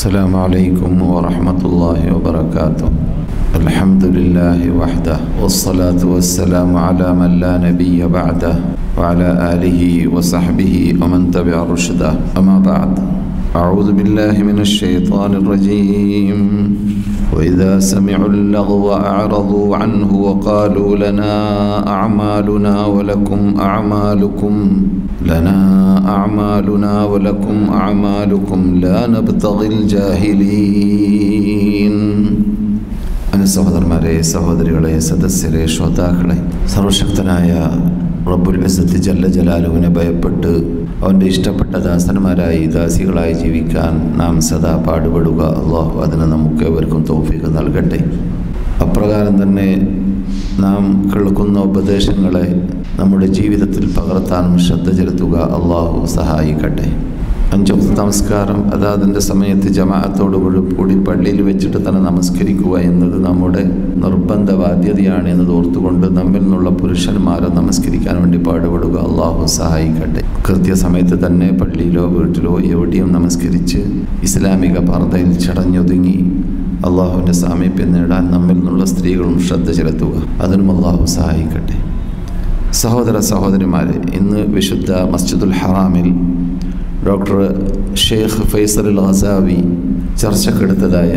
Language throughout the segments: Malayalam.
السلام عليكم ورحمة الله وبركاته الحمد لله وحده والصلاة والسلام على من لا نبي بعده وعلى آله وصحبه ومن تبع رشده أما بعد أعوذ بالله من الشيطان الرجيم وإذا سمعوا اللغو أعرضوا عنه وقالوا لنا أعمالنا ولكم أعمالكم لنا أعمالنا ولكم أعمالكم لا نبتغي الجاهلين അന് സഹോദരന്മാരെ സഹോദരികളെ സദസ്യരെ ശ്രോതാക്കളെ സർവശക്തനായ റബ്ബുൽ ഇസത്ത് ജല്ല ജലാലുവിനെ ഭയപ്പെട്ട് അവൻ്റെ ഇഷ്ടപ്പെട്ട ദാസന്മാരായി ദാസികളായി ജീവിക്കാൻ നാം സദാ പാടുപെടുക അള്ളാഹു അതിന് നമുക്ക് ഏവർക്കും തോഫിക്ക് നൽകട്ടെ അപ്രകാരം തന്നെ നാം കേൾക്കുന്ന ഉപദേശങ്ങളെ നമ്മുടെ ജീവിതത്തിൽ പകർത്താനും ശ്രദ്ധ ചെലുത്തുക അള്ളാഹു സഹായിക്കട്ടെ അഞ്ചൊക്കെ നമസ്കാരം അതാതിൻ്റെ സമയത്ത് ജമാഅത്തോടു കൂടി പള്ളിയിൽ വെച്ചിട്ട് തന്നെ നമസ്കരിക്കുക എന്നത് നമ്മുടെ നിർബന്ധ ബാധ്യതയാണ് എന്നത് ഓർത്തുകൊണ്ട് നമ്മിൽ നിന്നുള്ള പുരുഷന്മാരെ നമസ്കരിക്കാൻ വേണ്ടി പാടുപെടുക അള്ളാഹു സഹായിക്കട്ടെ കൃത്യസമയത്ത് തന്നെ പള്ളിയിലോ വീട്ടിലോ എവിടെയും നമസ്കരിച്ച് ഇസ്ലാമിക പർദ്ദയിൽ ചടഞ്ഞൊതുങ്ങി അള്ളാഹുവിൻ്റെ സാമീപ്യം നേടാൻ നമ്മിൽ നിന്നുള്ള സ്ത്രീകളും ശ്രദ്ധ ചെലുത്തുക അതിനും അള്ളാഹു സഹായിക്കട്ടെ സഹോദര സഹോദരിമാരെ ഇന്ന് വിശുദ്ധ മസ്ജിദുൽ ഹറാമിൽ doctor Sheikh Faisal al Hasawi ചർച്ചക്കെടുത്തതായ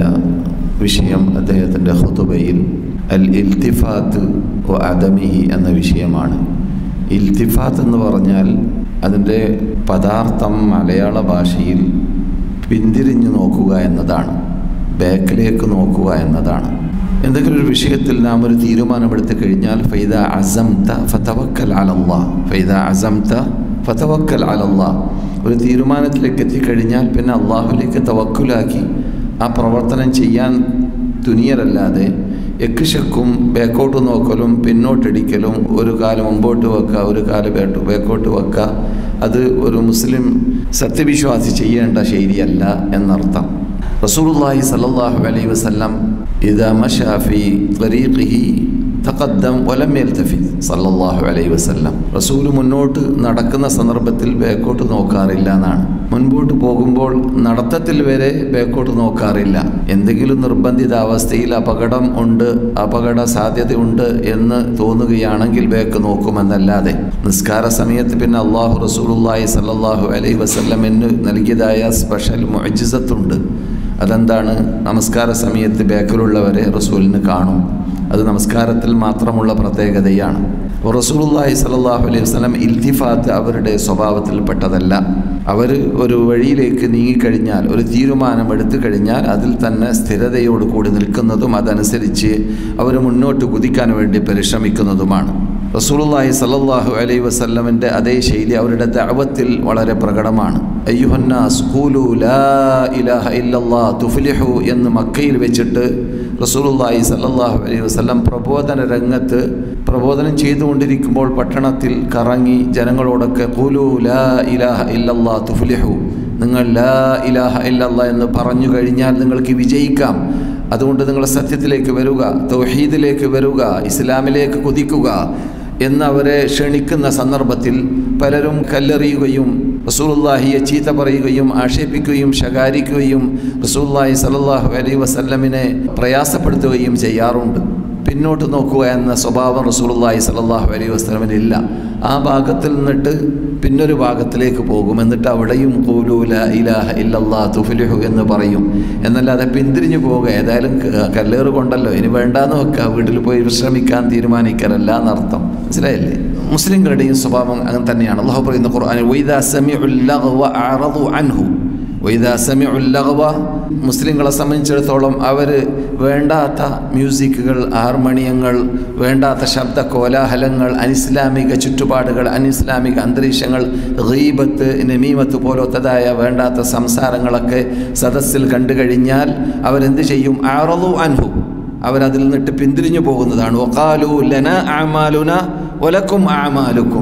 വിഷയം അദ്ദേഹത്തിൻ്റെ ഹുതുബയിൽ അൽ ഇൽത്തിഫാത്ത് ഒ അദമിഹി എന്ന വിഷയമാണ് ഇൽത്തിഫാത്ത് എന്ന് പറഞ്ഞാൽ അതിൻ്റെ പദാർത്ഥം മലയാള ഭാഷയിൽ പിന്തിരിഞ്ഞു നോക്കുക എന്നതാണ് ബാക്കിലേക്ക് നോക്കുക എന്നതാണ് എന്തെങ്കിലും ഒരു വിഷയത്തിൽ നാം ഒരു തീരുമാനമെടുത്തു കഴിഞ്ഞാൽ ഫൈദ അസംത ഫതവക്കൽ അലല്ലാ ഫൈദ അസംത ഫതവക്കൽ അലല്ലാ ഒരു തീരുമാനത്തിലേക്ക് എത്തിക്കഴിഞ്ഞാൽ പിന്നെ അള്ളാഹുലേക്ക് തവക്കുലാക്കി ആ പ്രവർത്തനം ചെയ്യാൻ തുനിയലല്ലാതെ എക്കുശക്കും ബേക്കോട്ട് നോക്കലും പിന്നോട്ടടിക്കലും ഒരു കാലം മുമ്പോട്ട് വെക്കുക ഒരു കാലം ബേട്ട് ബേക്കോട്ട് വെക്കുക അത് ഒരു മുസ്ലിം സത്യവിശ്വാസി ചെയ്യേണ്ട ശൈലിയല്ല എന്നർത്ഥം റസൂലുള്ളാഹി സല്ലല്ലാഹു അലൈഹി വസല്ലം ഇദാ മശാ ഫീ ത്വരീഖിഹി തഖദ്ദം വലം യൽതഫിത് സല്ലല്ലാഹു അലൈഹി വസല്ലം റസൂൽ മുന്നോട്ട് നടക്കുന്ന സന്ദർഭത്തിൽ ബേക്കോട്ട് നോക്കാറില്ല എന്നാണ് മുൻപോട്ട് പോകുമ്പോൾ നടത്തത്തിൽ വരെ ബേക്കോട്ട് നോക്കാറില്ല എന്തെങ്കിലും നിർബന്ധിത അവസ്ഥയിൽ അപകടം ഉണ്ട് അപകട സാധ്യതയുണ്ട് എന്ന് തോന്നുകയാണെങ്കിൽ ബേക്ക് നോക്കുമെന്നല്ലാതെ നിസ്കാര സമയത്ത് പിന്നെ അള്ളാഹു റസൂലുള്ളാഹി സല്ലല്ലാഹു അലൈഹി വസല്ലമിന് നൽകിയതായ സ്പെഷ്യൽ മൊജിസത്തുണ്ട് അതെന്താണ് നമസ്കാര സമയത്ത് ബേക്കിലുള്ളവരെ റസൂലിന് കാണും അത് നമസ്കാരത്തിൽ മാത്രമുള്ള പ്രത്യേകതയാണ് റസൂലുള്ളാഹി സ്വല്ലല്ലാഹു അലൈഹി വസല്ലം ഇൽത്തിഫാത്ത് അവരുടെ സ്വഭാവത്തിൽപ്പെട്ടതല്ല അവർ ഒരു വഴിയിലേക്ക് നീങ്ങിക്കഴിഞ്ഞാൽ ഒരു തീരുമാനം എടുത്തു കഴിഞ്ഞാൽ അതിൽ തന്നെ സ്ഥിരതയോട് കൂടി നിൽക്കുന്നതും അതനുസരിച്ച് അവർ മുന്നോട്ട് കുതിക്കാൻ വേണ്ടി പരിശ്രമിക്കുന്നതുമാണ് റസൂലുള്ളാഹി സല്ലല്ലാഹു അലൈഹി വസല്ലമിൻ്റെ അതേ ശൈലി അവരുടെ ദഅവത്തിൽ വളരെ പ്രകടമാണ് അയ്യുഹന്നാസ് ഖൂലു ലാ ഇലാഹ ഇല്ലല്ലാ തുഫ്ലിഹു എന്ന് മക്കയിൽ വെച്ചിട്ട് റസൂലുള്ളാഹി സല്ലല്ലാഹു അലൈഹി വസല്ലം പ്രബോധന രംഗത്ത് പ്രബോധനം ചെയ്തുകൊണ്ടിരിക്കുമ്പോൾ പട്ടണത്തിൽ കറങ്ങി ജനങ്ങളോടൊക്കെ ഖൂലു ലാ ഇലാഹ ഇല്ലല്ലാ തുഫ്ലിഹു നിങ്ങൾ ലാ ഇലാഹ ഇല്ലല്ലാ എന്ന് പറഞ്ഞു കഴിഞ്ഞാൽ നിങ്ങൾക്ക് വിജയിക്കാം അതുകൊണ്ട് നിങ്ങൾ സത്യത്തിലേക്ക് വരിക തൗഹീദിലേക്ക് വരിക ഇസ്ലാമിലേക്ക് കുതിക്കുക എന്നവരെ ക്ഷണിക്കുന്ന സന്ദർഭത്തിൽ പലരും കല്ലെറിയുകയും റസൂലുള്ളാഹിയെ ചീത്ത പറയുകയും ആക്ഷേപിക്കുകയും ശകാരിക്കുകയും റസൂലുള്ളാഹി സല്ലല്ലാഹു അലൈഹി വസല്ലമിനെ പ്രയാസപ്പെടുത്തുകയും ചെയ്യാറുണ്ട് പിന്നോട്ട് നോക്കുക എന്ന സ്വഭാവം റസൂലുള്ളാഹി സല്ലല്ലാഹു അലൈഹി വസല്ലമിനില്ല ആ ഭാഗത്തിൽ നിന്നിട്ട് പിന്നൊരു ഭാഗത്തിലേക്ക് പോകും എന്നിട്ട് അവിടെയും കൂലൂല ഇലാഹ ഇല്ലല്ലാ തുഫ്ലിഹു എന്ന് പറയും എന്നല്ലാതെ പിന്തിരിഞ്ഞു പോവുക ഏതായാലും കല്ലേറ് കൊണ്ടല്ലോ ഇനി വേണ്ടാന്ന് വെക്കുക വീട്ടിൽ പോയി വിശ്രമിക്കാൻ തീരുമാനിക്കലല്ല എന്നർത്ഥം മനസ്സിലായില്ലേ മുസ്ലിങ്ങളുടെയും സ്വഭാവം അങ്ങനെ തന്നെയാണ് അള്ളാഹു പറയുന്ന ഖുർആൻ വൈദാ സമിഉൽ ലഗ്വ അഅറദു അൻഹു വൈദാ സമിഉൽ ലഗ്വ മുസ്ലിങ്ങളെ സംബന്ധിച്ചിടത്തോളം അവർ വേണ്ടാത്ത മ്യൂസിക്കുകൾ ഹാർമോണിയങ്ങൾ വേണ്ടാത്ത ശബ്ദ കോലാഹലങ്ങൾ അനിസ്ലാമിക ചുറ്റുപാടുകൾ അനിസ്ലാമിക അന്തരീക്ഷങ്ങൾ ഗീബത്ത് നമീമത്ത് പോലത്തതായ വേണ്ടാത്ത സംസാരങ്ങളൊക്കെ സദസ്സിൽ കണ്ടു കഴിഞ്ഞാൽ അവരെന്ത് ചെയ്യും ആറലു അൻഹു അവരതിൽ നിന്നിട്ട് പിന്തിരിഞ്ഞു പോകുന്നതാണ് ഒക്കാലു ലന ആമാലുന ഒലക്കും ആമാലുക്കും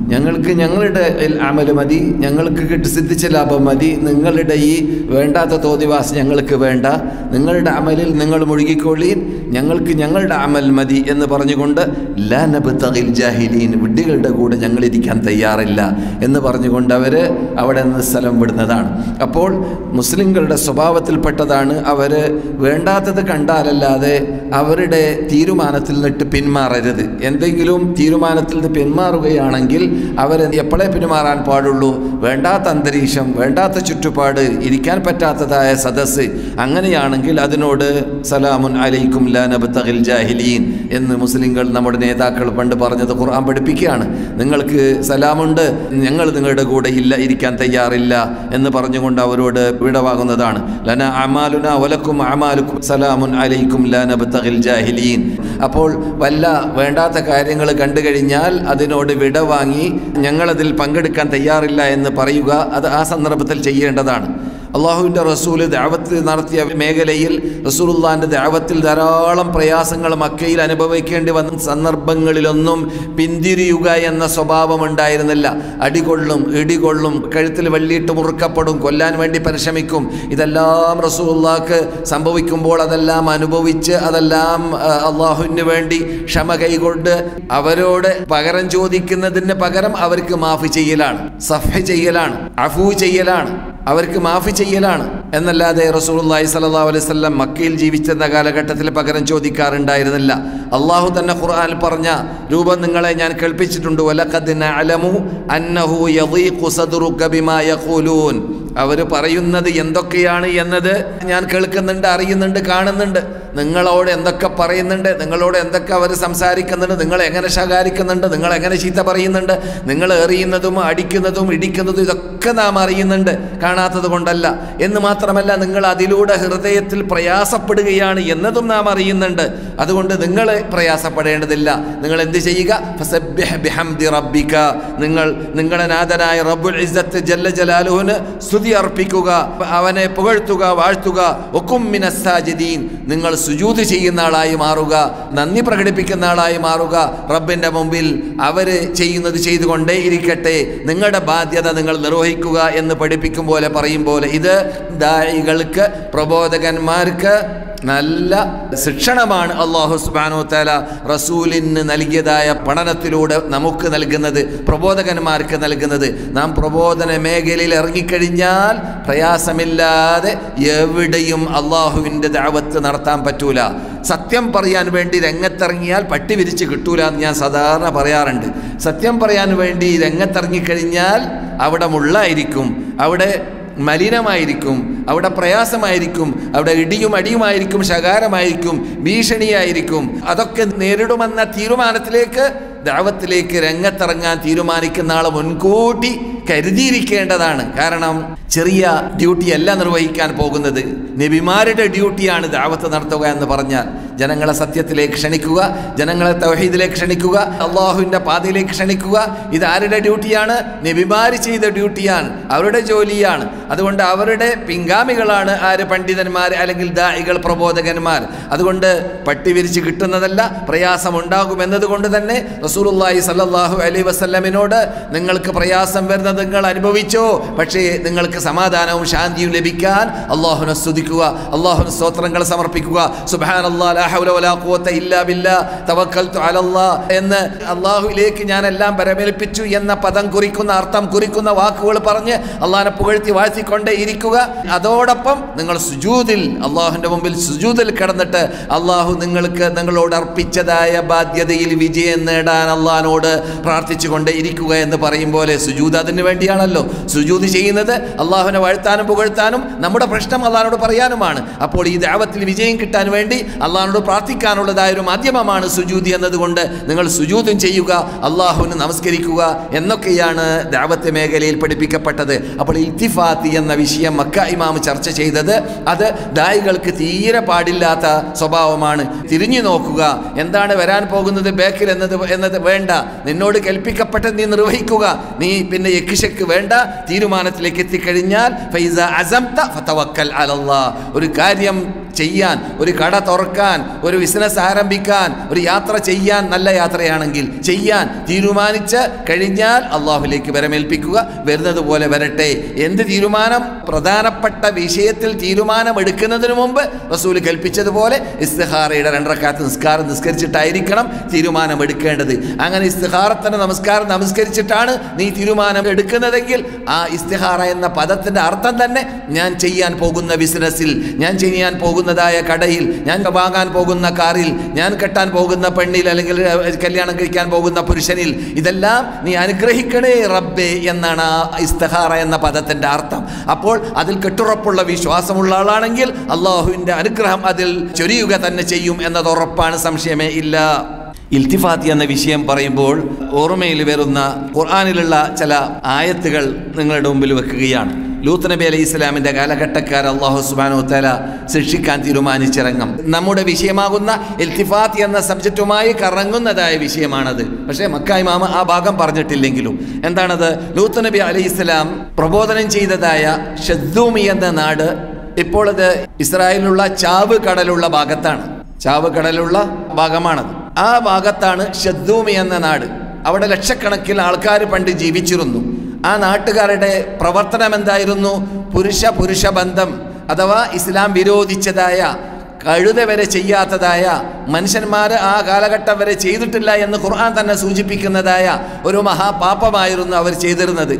ഞങ്ങൾക്ക് ഞങ്ങളുടെ അമൽ മതി ഞങ്ങൾക്ക് കിട്ടി സിദ്ധിച്ച ലാഭം മതി നിങ്ങളുടെ ഈ വേണ്ടാത്ത തോന്നിവാസം ഞങ്ങൾക്ക് വേണ്ട നിങ്ങളുടെ അമലിൽ നിങ്ങൾ മുഴുകിക്കൊള്ളീൻ ഞങ്ങൾക്ക് ഞങ്ങളുടെ അമൽ മതി എന്ന് പറഞ്ഞുകൊണ്ട് ലാ നബ്തഗിൽ ജാഹിലീൻ വിഡ്ഢികളുടെ കൂടെ ഞങ്ങൾ ഇരിക്കാൻ തയ്യാറില്ല എന്ന് പറഞ്ഞുകൊണ്ട് അവർ അവിടെ നിന്ന് സ്ഥലം വിടുന്നതാണ് അപ്പോൾ മുസ്ലിങ്ങളുടെ സ്വഭാവത്തിൽപ്പെട്ടതാണ് അവർ വേണ്ടാത്തത് കണ്ടാലല്ലാതെ അവരുടെ തീരുമാനത്തിൽ നിന്നിട്ട് പിന്മാറരുത് എന്തെങ്കിലും തീരുമാനത്തിൽ നിന്ന് പിന്മാറുകയാണെങ്കിൽ അവർ എപ്പോഴേ പിന്മാറാൻ പാടുള്ളൂ വേണ്ടാത്ത അന്തരീക്ഷം വേണ്ടാത്ത ചുറ്റുപാട് ഇരിക്കാൻ പറ്റാത്തതായ സദസ്സ് അങ്ങനെയാണെങ്കിൽ അതിനോട് സലാമുൻ അലൈക്കും ലാ നബ്തഗിൽ ജാഹിലീൻ എന്ന് മുസ്ലിങ്ങൾ നമ്മുടെ നേതാക്കൾ പണ്ട് പറഞ്ഞത് ഖുർആൻ പഠിപ്പിക്കുകയാണ് നിങ്ങൾക്ക് സലാമുണ്ട് ഞങ്ങൾ നിങ്ങളുടെ കൂടെ ഇല്ല ഇരിക്കാൻ തയ്യാറില്ല എന്ന് പറഞ്ഞുകൊണ്ട് അവരോട് വിടവാകുന്നതാണ് ലന അമാലുന വലക്കും അമാലുക്കും സലാമുൻ അലൈക്കും ലാ നബ്തഗിൽ ജാഹിലീൻ അപ്പോൾ വല്ല വേണ്ടാത്ത കാര്യങ്ങൾ കണ്ടു കഴിഞ്ഞാൽ അതിനോട് വിട വാങ്ങി ഞങ്ങളതിൽ പങ്കെടുക്കാൻ തയ്യാറില്ല എന്ന് പറയുക അത് ആ സന്ദർഭത്തിൽ ചെയ്യേണ്ടതാണ് അള്ളാഹുവിൻ്റെ റസൂല് ദാവത്തിൽ നടത്തിയ മേഖലയിൽ റസൂലുള്ളാൻ്റെ ദാവത്തിൽ ധാരാളം പ്രയാസങ്ങൾ മക്കയിൽ അനുഭവിക്കേണ്ടി വന്ന സന്ദർഭങ്ങളിലൊന്നും പിന്തിരിയുക എന്ന സ്വഭാവം ഉണ്ടായിരുന്നില്ല അടികൊള്ളും ഇടികൊള്ളും കഴുത്തിൽ വെള്ളിയിട്ട് മുറുക്കപ്പെടും കൊല്ലാൻ വേണ്ടി പരിശ്രമിക്കും ഇതെല്ലാം റസൂലുള്ളാക്ക് സംഭവിക്കുമ്പോൾ അതെല്ലാം അനുഭവിച്ച് അതെല്ലാം ആ, അള്ളാഹുവിന് വേണ്ടി ക്ഷമ കൈകൊണ്ട് അവരോട് പകരം ചോദിക്കുന്നതിന് പകരം അവർക്ക് മാഫി ചെയ്യലാണ് സഫ ചെയ്യലാണ് അഫു ചെയ്യലാണ് അവർക്ക് മാഫി ചെയ്യലാണ് എന്നല്ലാതെ റസൂലുള്ളാഹി സ്വല്ലല്ലാഹു അലൈഹി വസല്ലം മക്കയിൽ ജീവിച്ചിരുന്ന കാലഘട്ടത്തിൽ പകരം ചോദിക്കാറുണ്ടായിരുന്നില്ല അള്ളാഹു തന്നെ ഖുർആനിൽ പറഞ്ഞ രൂപം നിങ്ങളെ ഞാൻ കേൾപ്പിച്ചിട്ടുണ്ട് വലഖദ് നഅലമു അന്നഹു യദീഖു സദ്റുക ബിമാ യഖൂലൂൻ അവർ പറയുന്നത് എന്തൊക്കെയാണ് എന്നത് ഞാൻ കേൾക്കുന്നുണ്ട് അറിയുന്നുണ്ട് കാണുന്നുണ്ട് നിങ്ങളോട് എന്തൊക്കെ പറയുന്നുണ്ട് നിങ്ങളോട് എന്തൊക്കെ അവർ സംസാരിക്കുന്നുണ്ട് നിങ്ങൾ എങ്ങനെ ശകാരിക്കുന്നുണ്ട് നിങ്ങൾ എങ്ങനെ ചീത്ത പറയുന്നുണ്ട് നിങ്ങൾ എറിയുന്നതും അടിക്കുന്നതും ഇടിക്കുന്നതും ഇതൊക്കെ നാം അറിയുന്നുണ്ട് കാണാത്തത് കൊണ്ടല്ല എന്ന് മാത്രമല്ല നിങ്ങൾ അതിലൂടെ ഹൃദയത്തിൽ പ്രയാസപ്പെടുകയാണ് എന്നതും നാം അറിയുന്നുണ്ട് അതുകൊണ്ട് നിങ്ങൾ പ്രയാസപ്പെടേണ്ടതില്ല നിങ്ങൾ എന്ത് ചെയ്യുക ഫസബ്ബിഹ് ബിഹംദി റബ്ബിക നിങ്ങൾ നിങ്ങളുടെ നാഥനായ റബ്ബുൽ ഇസ്സത്ത് ജല്ല ജലാലുവിന് സ്തുതി അർപ്പിക്കുക അവനെ പുകഴ്ത്തുക വാഴ്ത്തുക ഒക്കും മിനസ്സാജിദീൻ നിങ്ങൾ സുജൂത് ചെയ്യുന്ന ആളായി മാറുക നന്ദി പ്രകടിപ്പിക്കുന്ന ആളായി മാറുക റബ്ബിൻ്റെ മുമ്പിൽ അവർ ചെയ്യുന്നത് ചെയ്തുകൊണ്ടേ ഇരിക്കട്ടെ നിങ്ങളുടെ ബാധ്യത നിങ്ങൾ നിർവഹിക്കുക എന്ന് പഠിപ്പിക്കും പോലെ പറയും പോലെ ഇത് ദായികൾക്ക് പ്രബോധകന്മാർക്ക് നല്ല ശിക്ഷണമാണ് അള്ളാഹു സുബാനോ താല റസൂലിന് നൽകിയതായ പഠനത്തിലൂടെ നമുക്ക് നൽകുന്നത് പ്രബോധകന്മാർക്ക് നൽകുന്നത് നാം പ്രബോധന മേഖലയിൽ ഇറങ്ങിക്കഴിഞ്ഞാൽ പ്രയാസമില്ലാതെ എവിടെയും അള്ളാഹുവിൻ്റെ ദാവത്ത് നടത്താൻ പറ്റൂല സത്യം പറയാൻ വേണ്ടി രംഗത്തിറങ്ങിയാൽ പട്ടി വിരിച്ച് കിട്ടൂല എന്ന് ഞാൻ സാധാരണ പറയാറുണ്ട് സത്യം പറയാൻ വേണ്ടി രംഗത്തിറങ്ങിക്കഴിഞ്ഞാൽ അവിടെ മുള്ളായിരിക്കും അവിടെ മലിനമായിരിക്കും അവിടെ പ്രയാസമായിരിക്കും അവിടെ ഇടിയും അടിയുമായിരിക്കും ശകാരമായിരിക്കും ഭീഷണിയായിരിക്കും അതൊക്കെ നേരിടുമെന്ന തീരുമാനത്തിലേക്ക് ദാവത്തിലേക്ക് രംഗത്തിറങ്ങാൻ തീരുമാനിക്കുന്ന ആൾ മുൻകൂട്ടി കരുതിയിരിക്കേണ്ടതാണ് കാരണം ചെറിയ ഡ്യൂട്ടി അല്ല നിർവഹിക്കാൻ പോകുന്നത് നബിമാരുടെ ഡ്യൂട്ടിയാണ് ദാവത്ത് നടത്തുക എന്ന് പറഞ്ഞാൽ ജനങ്ങളെ സത്യത്തിലേക്ക് ക്ഷണിക്കുക ജനങ്ങളെ തൗഹീദിലേക്ക് ക്ഷണിക്കുക അള്ളാഹുവിൻ്റെ പാതയിലേക്ക് ക്ഷണിക്കുക ഇത് ആരുടെ ഡ്യൂട്ടിയാണ് നബിമാർ ചെയ്ത ഡ്യൂട്ടിയാണ് അവരുടെ ജോലിയാണ് അതുകൊണ്ട് അവരുടെ പിൻഗാമികളാണ് ആര് പണ്ഡിതന്മാർ അല്ലെങ്കിൽ ദായികൾ പ്രബോധകന്മാർ അതുകൊണ്ട് പട്ടി വിരിച്ച് കിട്ടുന്നതല്ല പ്രയാസമുണ്ടാകും എന്നതുകൊണ്ട് തന്നെ റസൂലുള്ളാഹി സല്ലല്ലാഹു അലൈഹി വസല്ലമിനോട് നിങ്ങൾക്ക് പ്രയാസം വരുന്നത് നിങ്ങൾ അനുഭവിച്ചോ പക്ഷേ നിങ്ങൾക്ക് സമാധാനവും ശാന്തിയും ലഭിക്കാൻ അള്ളാഹുനെ സ്തുതിക്കുക അള്ളാഹുന് സ്തോത്രങ്ങൾ സമർപ്പിക്കുക സുബ്ഹാനല്ലാഹ് ലാ ഹൗല വലാ ഖുവത ഇല്ലാ ബില്ലാ തവക്കൽതു അലല്ലാഹ് എന്ന് അള്ളാഹുവിലേക്ക് ഞാൻ എല്ലാം പരമേൽപ്പിച്ചു എന്ന പദം കുറിക്കുന്ന അർത്ഥം കുറിക്കുന്ന വാക്കുകൾ പറഞ്ഞ് അള്ളാഹിനെ പുകഴ്ത്തി വാഴ്ത്തിക്കൊണ്ടേ ഇരിക്കുക അതോടൊപ്പം നിങ്ങൾ സുജൂദിൽ അള്ളാഹുവിൻ്റെ മുമ്പിൽ സുജൂദിൽ കിടന്നിട്ട് അള്ളാഹു നിങ്ങൾക്ക് നിങ്ങളോട് അർപ്പിച്ചതായ ബാധ്യതയിൽ വിജയം നേടാൻ അള്ളാഹിനോട് പ്രാർത്ഥിച്ചുകൊണ്ടേ ഇരിക്കുക എന്ന് പറയും പോലെ സുജൂദ് അതിന് വേണ്ടിയാണല്ലോ സുജൂദ് ചെയ്യുന്നത് അള്ളാഹുവിനെ വാഴ്ത്താനും പുകഴ്ത്താനും നമ്മുടെ പ്രശ്നം അള്ളാഹിനോട് പറയാനുമാണ് അപ്പോൾ ഈ ദാവത്തിൽ വിജയം കിട്ടാൻ വേണ്ടി അള്ളാഹിനോട് പ്രാർത്ഥിക്കാനുള്ളതായ ഒരു മാധ്യമമാണ് സുജൂദ് എന്നതുകൊണ്ട് നിങ്ങൾ സുജൂദും ചെയ്യുക അള്ളാഹുവിന് നമസ്കരിക്കുക എന്നൊക്കെയാണ് ദാവത്ത് മേഖലയിൽ പഠിപ്പിക്കപ്പെട്ടത് അപ്പോൾ ഇൽത്തിഫാത്തി എന്ന വിഷയം മക്ക ഇമാം ചർച്ച ചെയ്തത് അത് ദായികൾക്ക് തീരെ പാടില്ലാത്ത സ്വഭാവമാണ് തിരിഞ്ഞു നോക്കുക എന്താണ് വരാൻ പോകുന്നത് ബേക്കിൽ എന്നത് എന്നത് വേണ്ട നിന്നോട് കൽപ്പിക്കപ്പെട്ടത് നീ നിർവഹിക്കുക നീ പിന്നെ യക്കിശക്ക് വേണ്ട തീരുമാനത്തിലേക്ക് എത്തിക്കഴിഞ്ഞാൽ ഫൈസ അസംത ഫതവക്കൽ അലല്ലാ ഒരു കാര്യം ചെയ്യാൻ ഒരു കട തുറക്കാൻ ഒരു ബിസിനസ് ആരംഭിക്കാൻ ഒരു യാത്ര ചെയ്യാൻ നല്ല യാത്രയാണെങ്കിൽ ചെയ്യാൻ തീരുമാനിച്ച് കഴിഞ്ഞാൽ അള്ളാഹുലേക്ക് വരമേൽപ്പിക്കുക വരുന്നത് പോലെ വരട്ടെ എന്ത് തീരുമാനം പ്രധാനപ്പെട്ട വിഷയത്തിൽ തീരുമാനം എടുക്കുന്നതിന് മുമ്പ് റസൂൽ കൽപ്പിച്ചതുപോലെ ഇസ്തിഹാറയുടെ രണ്ടരക്കാലത്ത് നിസ്കാരം നിസ്കരിച്ചിട്ടായിരിക്കണം തീരുമാനം എടുക്കേണ്ടത് അങ്ങനെ ഇസ്തിഹാറത്തിന്റെ നമസ്കാരം നമസ്കരിച്ചിട്ടാണ് നീ തീരുമാനം എടുക്കുന്നതെങ്കിൽ ആ ഇസ്തിഹാറ എന്ന പദത്തിന്റെ അർത്ഥം തന്നെ ഞാൻ ചെയ്യാൻ പോകുന്ന ബിസിനസ്സിൽ ഞാൻ ചെയ്യാൻ പോകുന്നതായ കടയിൽ ഞാൻ വാങ്ങാൻ പോകുന്ന കാറിൽ ഞാൻ കെട്ടാൻ പോകുന്ന പെണ്ണിൽ അല്ലെങ്കിൽ ഏഹ്, കല്യാണം കഴിക്കാൻ പോകുന്ന പുരുഷനിൽ ഇതെല്ലാം നീ അനുഗ്രഹിക്കണേ റബ്ബേ എന്നാണ് ആ ഇസ്തഹാറ എന്ന പദത്തിന്റെ അർത്ഥം അപ്പോൾ അതിൽ കെട്ടുറപ്പുള്ള വിശ്വാസമുള്ള ആളാണെങ്കിൽ അള്ളാഹുവിൻ്റെ അനുഗ്രഹം അതിൽ ചൊരിയുക തന്നെ ചെയ്യും എന്നത് ഉറപ്പാണ് സംശയമേ ഇല്ല ഇൽത്തിഫാത്തി എന്ന വിഷയം പറയുമ്പോൾ ഓർമ്മയിൽ വരുന്ന ഖുർആാനിലുള്ള ചില ആയത്തുകൾ നിങ്ങളുടെ മുമ്പിൽ വെക്കുകയാണ് ലൂത്ത് നബി അലൈഹി ഇസ്ലാമിൻ്റെ കാലഘട്ടക്കാർ അള്ളാഹു സുബാനു തല ശിക്ഷിക്കാൻ തീരുമാനിച്ചിറങ്ങും നമ്മുടെ വിഷയമാകുന്ന ഇൽത്തിഫാത്ത് എന്ന സബ്ജക്റ്റുമായി കറങ്ങുന്നതായ വിഷയമാണത് പക്ഷേ മക്കായി മാമ ആ ഭാഗം പറഞ്ഞിട്ടില്ലെങ്കിലും എന്താണത് ലൂത്ത് നബി അലൈഹി ഇസ്ലാം പ്രബോധനം ചെയ്തതായ ഷദ്ദൂമി എന്ന നാട് ഇപ്പോൾ അത് ഇസ്രായേലിലുള്ള ചാവ് കടലുള്ള ഭാഗത്താണ് ചാവ് കടലുള്ള ഭാഗമാണത് ആ ഭാഗത്താണ് ഷദ്ദൂമി എന്ന നാട് അവിടെ ലക്ഷക്കണക്കിന് ആൾക്കാർ പണ്ട് ജീവിച്ചിരുന്നു ആ നാട്ടുകാരുടെ പ്രവർത്തനം എന്തായിരുന്നു പുരുഷ പുരുഷ ബന്ധം അഥവാ ഇസ്ലാം വിരോധിച്ചതായ കഴുത വരെ ചെയ്യാത്തതായ മനുഷ്യന്മാർ ആ കാലഘട്ടം വരെ ചെയ്തിട്ടില്ല എന്ന് ഖുർആൻ തന്നെ സൂചിപ്പിക്കുന്നതായ ഒരു മഹാപാപമായിരുന്നു അവർ ചെയ്തിരുന്നത്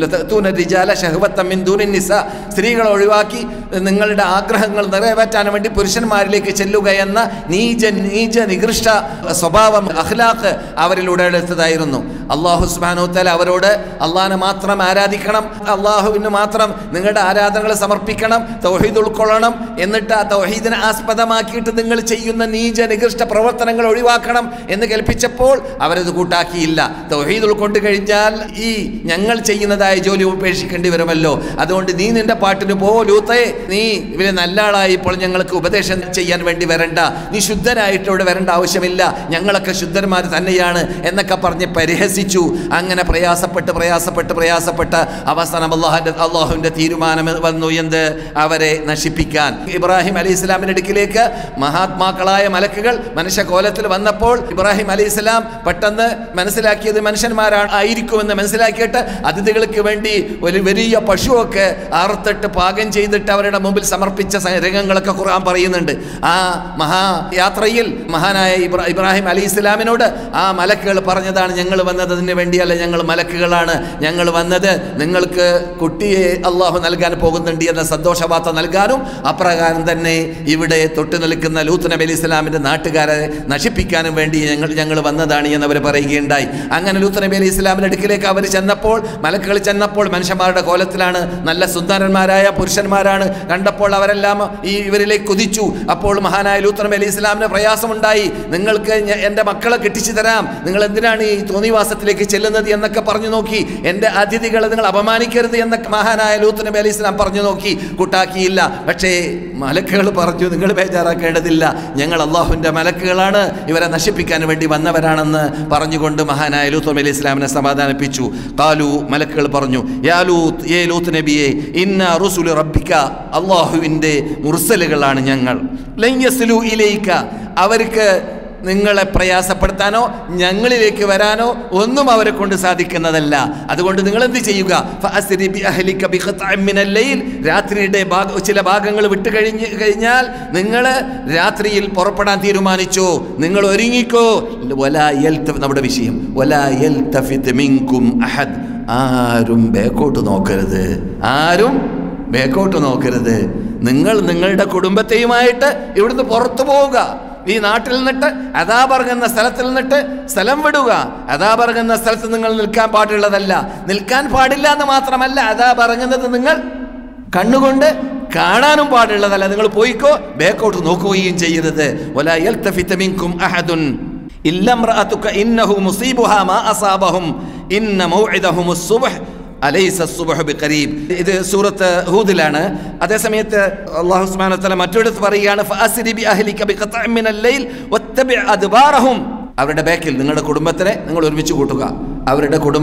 നിസ സ്ത്രീകളെ ഒഴിവാക്കി നിങ്ങളുടെ ആഗ്രഹങ്ങൾ നിറവേറ്റാൻ വേണ്ടി പുരുഷന്മാരിലേക്ക് ചെല്ലുക എന്ന നീച നീച നികൃഷ്ട സ്വഭാവം അഖ്ലാഖ് അവരിൽ ഉടലെടുത്തതായിരുന്നു അള്ളാഹു സുബാനുത്തല അവരോട് അള്ളാഹിനെ മാത്രം ആരാധിക്കണം അള്ളാഹുവിന് മാത്രം നിങ്ങളുടെ ആരാധനകൾ സമർപ്പിക്കണം തൗഹീദ് ഉൾക്കൊള്ളണം എന്നിട്ട് ആ തൗഹീദിനെ ആസ്പദമാക്കിയിട്ട് നിങ്ങൾ ചെയ്യുന്ന നീച നികൃഷ്ട പ്രവർത്തനങ്ങൾ ഒഴിവാക്കണം എന്ന് കൽപ്പിച്ചപ്പോൾ അവരത് കൂട്ടാക്കിയില്ല തൗഹീദ് ഉൾക്കൊണ്ട് കഴിഞ്ഞാൽ ഈ ഞങ്ങൾ ചെയ്യുന്നതായ ജോലി ഉപേക്ഷിക്കേണ്ടി വരുമല്ലോ അതുകൊണ്ട് നീ നിന്റെ പാട്ടിന് പോ ലൂത്തേ നീ ഇവരെ നല്ല ആളായി ഇപ്പോൾ ഞങ്ങൾക്ക് ഉപദേശം ചെയ്യാൻ വേണ്ടി വരണ്ട നീ ശുദ്ധനായിട്ട് ഇവിടെ വരേണ്ട ആവശ്യമില്ല ഞങ്ങളൊക്കെ ശുദ്ധന്മാർ തന്നെയാണ് എന്നൊക്കെ പറഞ്ഞ് പരിഹസിച്ചു അങ്ങനെ പ്രയാസപ്പെട്ട് പ്രയാസപ്പെട്ട് പ്രയാസപ്പെട്ട് അവസാനം അള്ളാഹുന്റെ അള്ളാഹുവിന്റെ തീരുമാനം വന്നു എന്ത് അവരെ നശിപ്പിക്കാൻ ഇബ്രാഹിം അലി ഇസ്ലാമിന്റെ അടുക്കിലേക്ക് മഹാത്മാക്കളായ മലക്കുകൾ മനുഷ്യകോലത്തിൽ വന്നപ്പോൾ ഇബ്രാഹിം അലി ഇസ്ലാം പെട്ടെന്ന് മനസ്സിലാക്കിയത് മനുഷ്യന്മാരാണ് ആയിരിക്കുമെന്ന് മനസ്സിലാക്കിയിട്ട് അതിഥികൾക്ക് വേണ്ടി ഒരു വലിയ പശുവൊക്കെ ആർത്തിട്ട് പാകം ചെയ്തിട്ട് അവരുടെ മുമ്പിൽ സമർപ്പിച്ച സ- രംഗങ്ങളൊക്കെ ഖുർആൻ പറയുന്നുണ്ട് ആ മഹായാത്രയിൽ മഹാനായ ഇബ്രാ ഇബ്രാഹിം അലി ഇസ്ലാമിനോട് ആ മലക്കുകൾ പറഞ്ഞതാണ് ഞങ്ങൾ വന്നത് അതിന് വേണ്ടിയല്ല ഞങ്ങൾ മലക്കുകളാണ് ഞങ്ങൾ വന്നത് നിങ്ങൾക്ക് കുട്ടിയെ അള്ളാഹു നൽകാൻ പോകുന്നുണ്ട് എന്ന സന്തോഷ വാർത്ത നൽകാനും അപ്രകാരം തന്നെ ഇവിടെ തൊട്ട് നിൽക്കുന്ന ലൂത്ത് നബി അലി ഇസ്ലാമിൻ്റെ നാട്ടുകാരെ നശിപ്പിക്കാനും വേണ്ടി ഞങ്ങൾ ഞങ്ങൾ വന്നതാണ് എന്ന് അവർ പറയുകയുണ്ടായി അങ്ങനെ ലൂത്ത് നബി അലി ഇസ്ലാമിൻ്റെ അടുക്കിലേക്ക് അവർ ചെന്നപ്പോൾ മലക്കുകൾ ചെന്നപ്പോൾ മനുഷ്യന്മാരുടെ കോലത്തിലാണ് നല്ല സുന്ദരന്മാരായ പുരുഷന്മാരാണ് കണ്ടപ്പോൾ അവരെല്ലാം ഈ ഇവരിലേക്ക് കുതിച്ചു അപ്പോൾ മഹാനായ ലൂത്ത് നബി അലി ഇസ്ലാമിന് പ്രയാസമുണ്ടായി നിങ്ങൾക്ക് ഞ- എൻ്റെ മക്കളെ കെട്ടിച്ചു തരാം നിങ്ങൾ എന്തിനാണ് ഈ തോന്നിവാസത്തിലേക്ക് ചെല്ലുന്നത് എന്നൊക്കെ പറഞ്ഞു നോക്കി എൻ്റെ അതിഥികളെ നിങ്ങൾ അപമാനിക്കരുത് എന്നൊക്കെ മഹാനായ ലൂത്ത് നബി അലി ഇസ്ലാം പറഞ്ഞു നോക്കി കൂട്ടാക്കിയില്ല പക്ഷേ മലക്കുകൾ പറഞ്ഞു നിങ്ങൾ ബേജാറാക്കേണ്ടതില്ല ഞങ്ങൾ അള്ളാഹുവിൻ്റെ മലക്കുകളാണ് ഇവരെ നശിപ്പിക്കാൻ വേണ്ടി വന്നവരാണെന്ന് പറഞ്ഞുകൊണ്ട് മഹാനായ ലൂത്ത് നബി അലി ഇസ്ലാമിനെ സമാധാനിപ്പിച്ചു കാലു മലക്കുകൾ പറഞ്ഞു യാ ലൂത്ത് ഏ ലൂത്ത് നബിയെ ഇന്ന റുസുലു റബ്ബിക്ക അള്ളാഹുവിൻ്റെ മുർസലുകളാണ് ഞങ്ങൾ ലൻ യസ്ലു ഇലൈക അവർക്ക് നിങ്ങളെ പ്രയാസപ്പെടുത്താനോ ഞങ്ങളിലേക്ക് വരാനോ ഒന്നും അവരെ കൊണ്ട് സാധിക്കുന്നതല്ല അതുകൊണ്ട് നിങ്ങൾ എന്ത് ചെയ്യുക ഫഅസ്രി ബി അഹ്ലിക ബിഖത്അൻ മിനൽ ലൈൽ രാത്രിയുടെ ഭാഗ ചില ഭാഗങ്ങൾ വിട്ടു കഴിഞ്ഞ് കഴിഞ്ഞാൽ നിങ്ങൾ രാത്രിയിൽ പുറപ്പെടാൻ തീരുമാനിച്ചോ നിങ്ങൾ ഒരുങ്ങിക്കോ വലാ യൽതഫ് നമ്മുടെ വിഷയം വലാ യൽതഫിത് മിൻകും അഹദ് ആരും ബേക്കോട്ട് നോക്കരുത് ആരും ബേക്കോട്ട് നോക്കരുത് നിങ്ങൾ നിങ്ങളുടെ കുടുംബത്തെയുമായിട്ട് ഇവിടുന്ന് പുറത്തു പോവുക ഈ നാട്ടിൽ നിന്നിട്ട് അതാപറങ്ങുന്ന സ്ഥലത്തിൽ നിന്നിട്ട് സ്ഥലം വിടുക അതാപറങ്ങുന്ന സ്ഥലത്ത് നിങ്ങൾ നിൽക്കാൻ പാടുള്ളതല്ല നിൽക്കാൻ പാടില്ല എന്ന് മാത്രമല്ല അതാപറങ്ങുന്നത് നിങ്ങൾ കണ്ണുകൊണ്ട് കാണാനും പാടുള്ളതല്ല നിങ്ങൾ പോയിക്കോ ബേക്കോട്ട് നോക്കുകയും ചെയ്യരുത് വലാ യൽതഫിത മിൻകും അഹദുൻ ഇല്ല ഇംറഅതുക ഇന്നഹു മുസീബുഹാ മാ അസാബഹും ഇന്ന മൗഇദഹുമുസ് സുബ്ഹ് അലൈസ സുബ്ഹു ബിഖരീബ് ഇത് സൂറത്ത് ഹൂദിലാണ് അതേസമയത്ത് അല്ലാഹു സുബ്ഹാനഹു വതആല മറ്റൊരിടത്ത് പറയുകയാണ് ഫഅസ്രി ബി അഹ്ലിക ബിഖത്അൻ മിനൽ ലൈൽ വത്തബി അദ്ബാറഹും അവരുടെ ബാക്കിൽ നിങ്ങളുടെ കുടുംബത്തിനെ നിങ്ങൾ ഒരുമിച്ച് കൂട്ടുക അവരുടെ കുടുംബം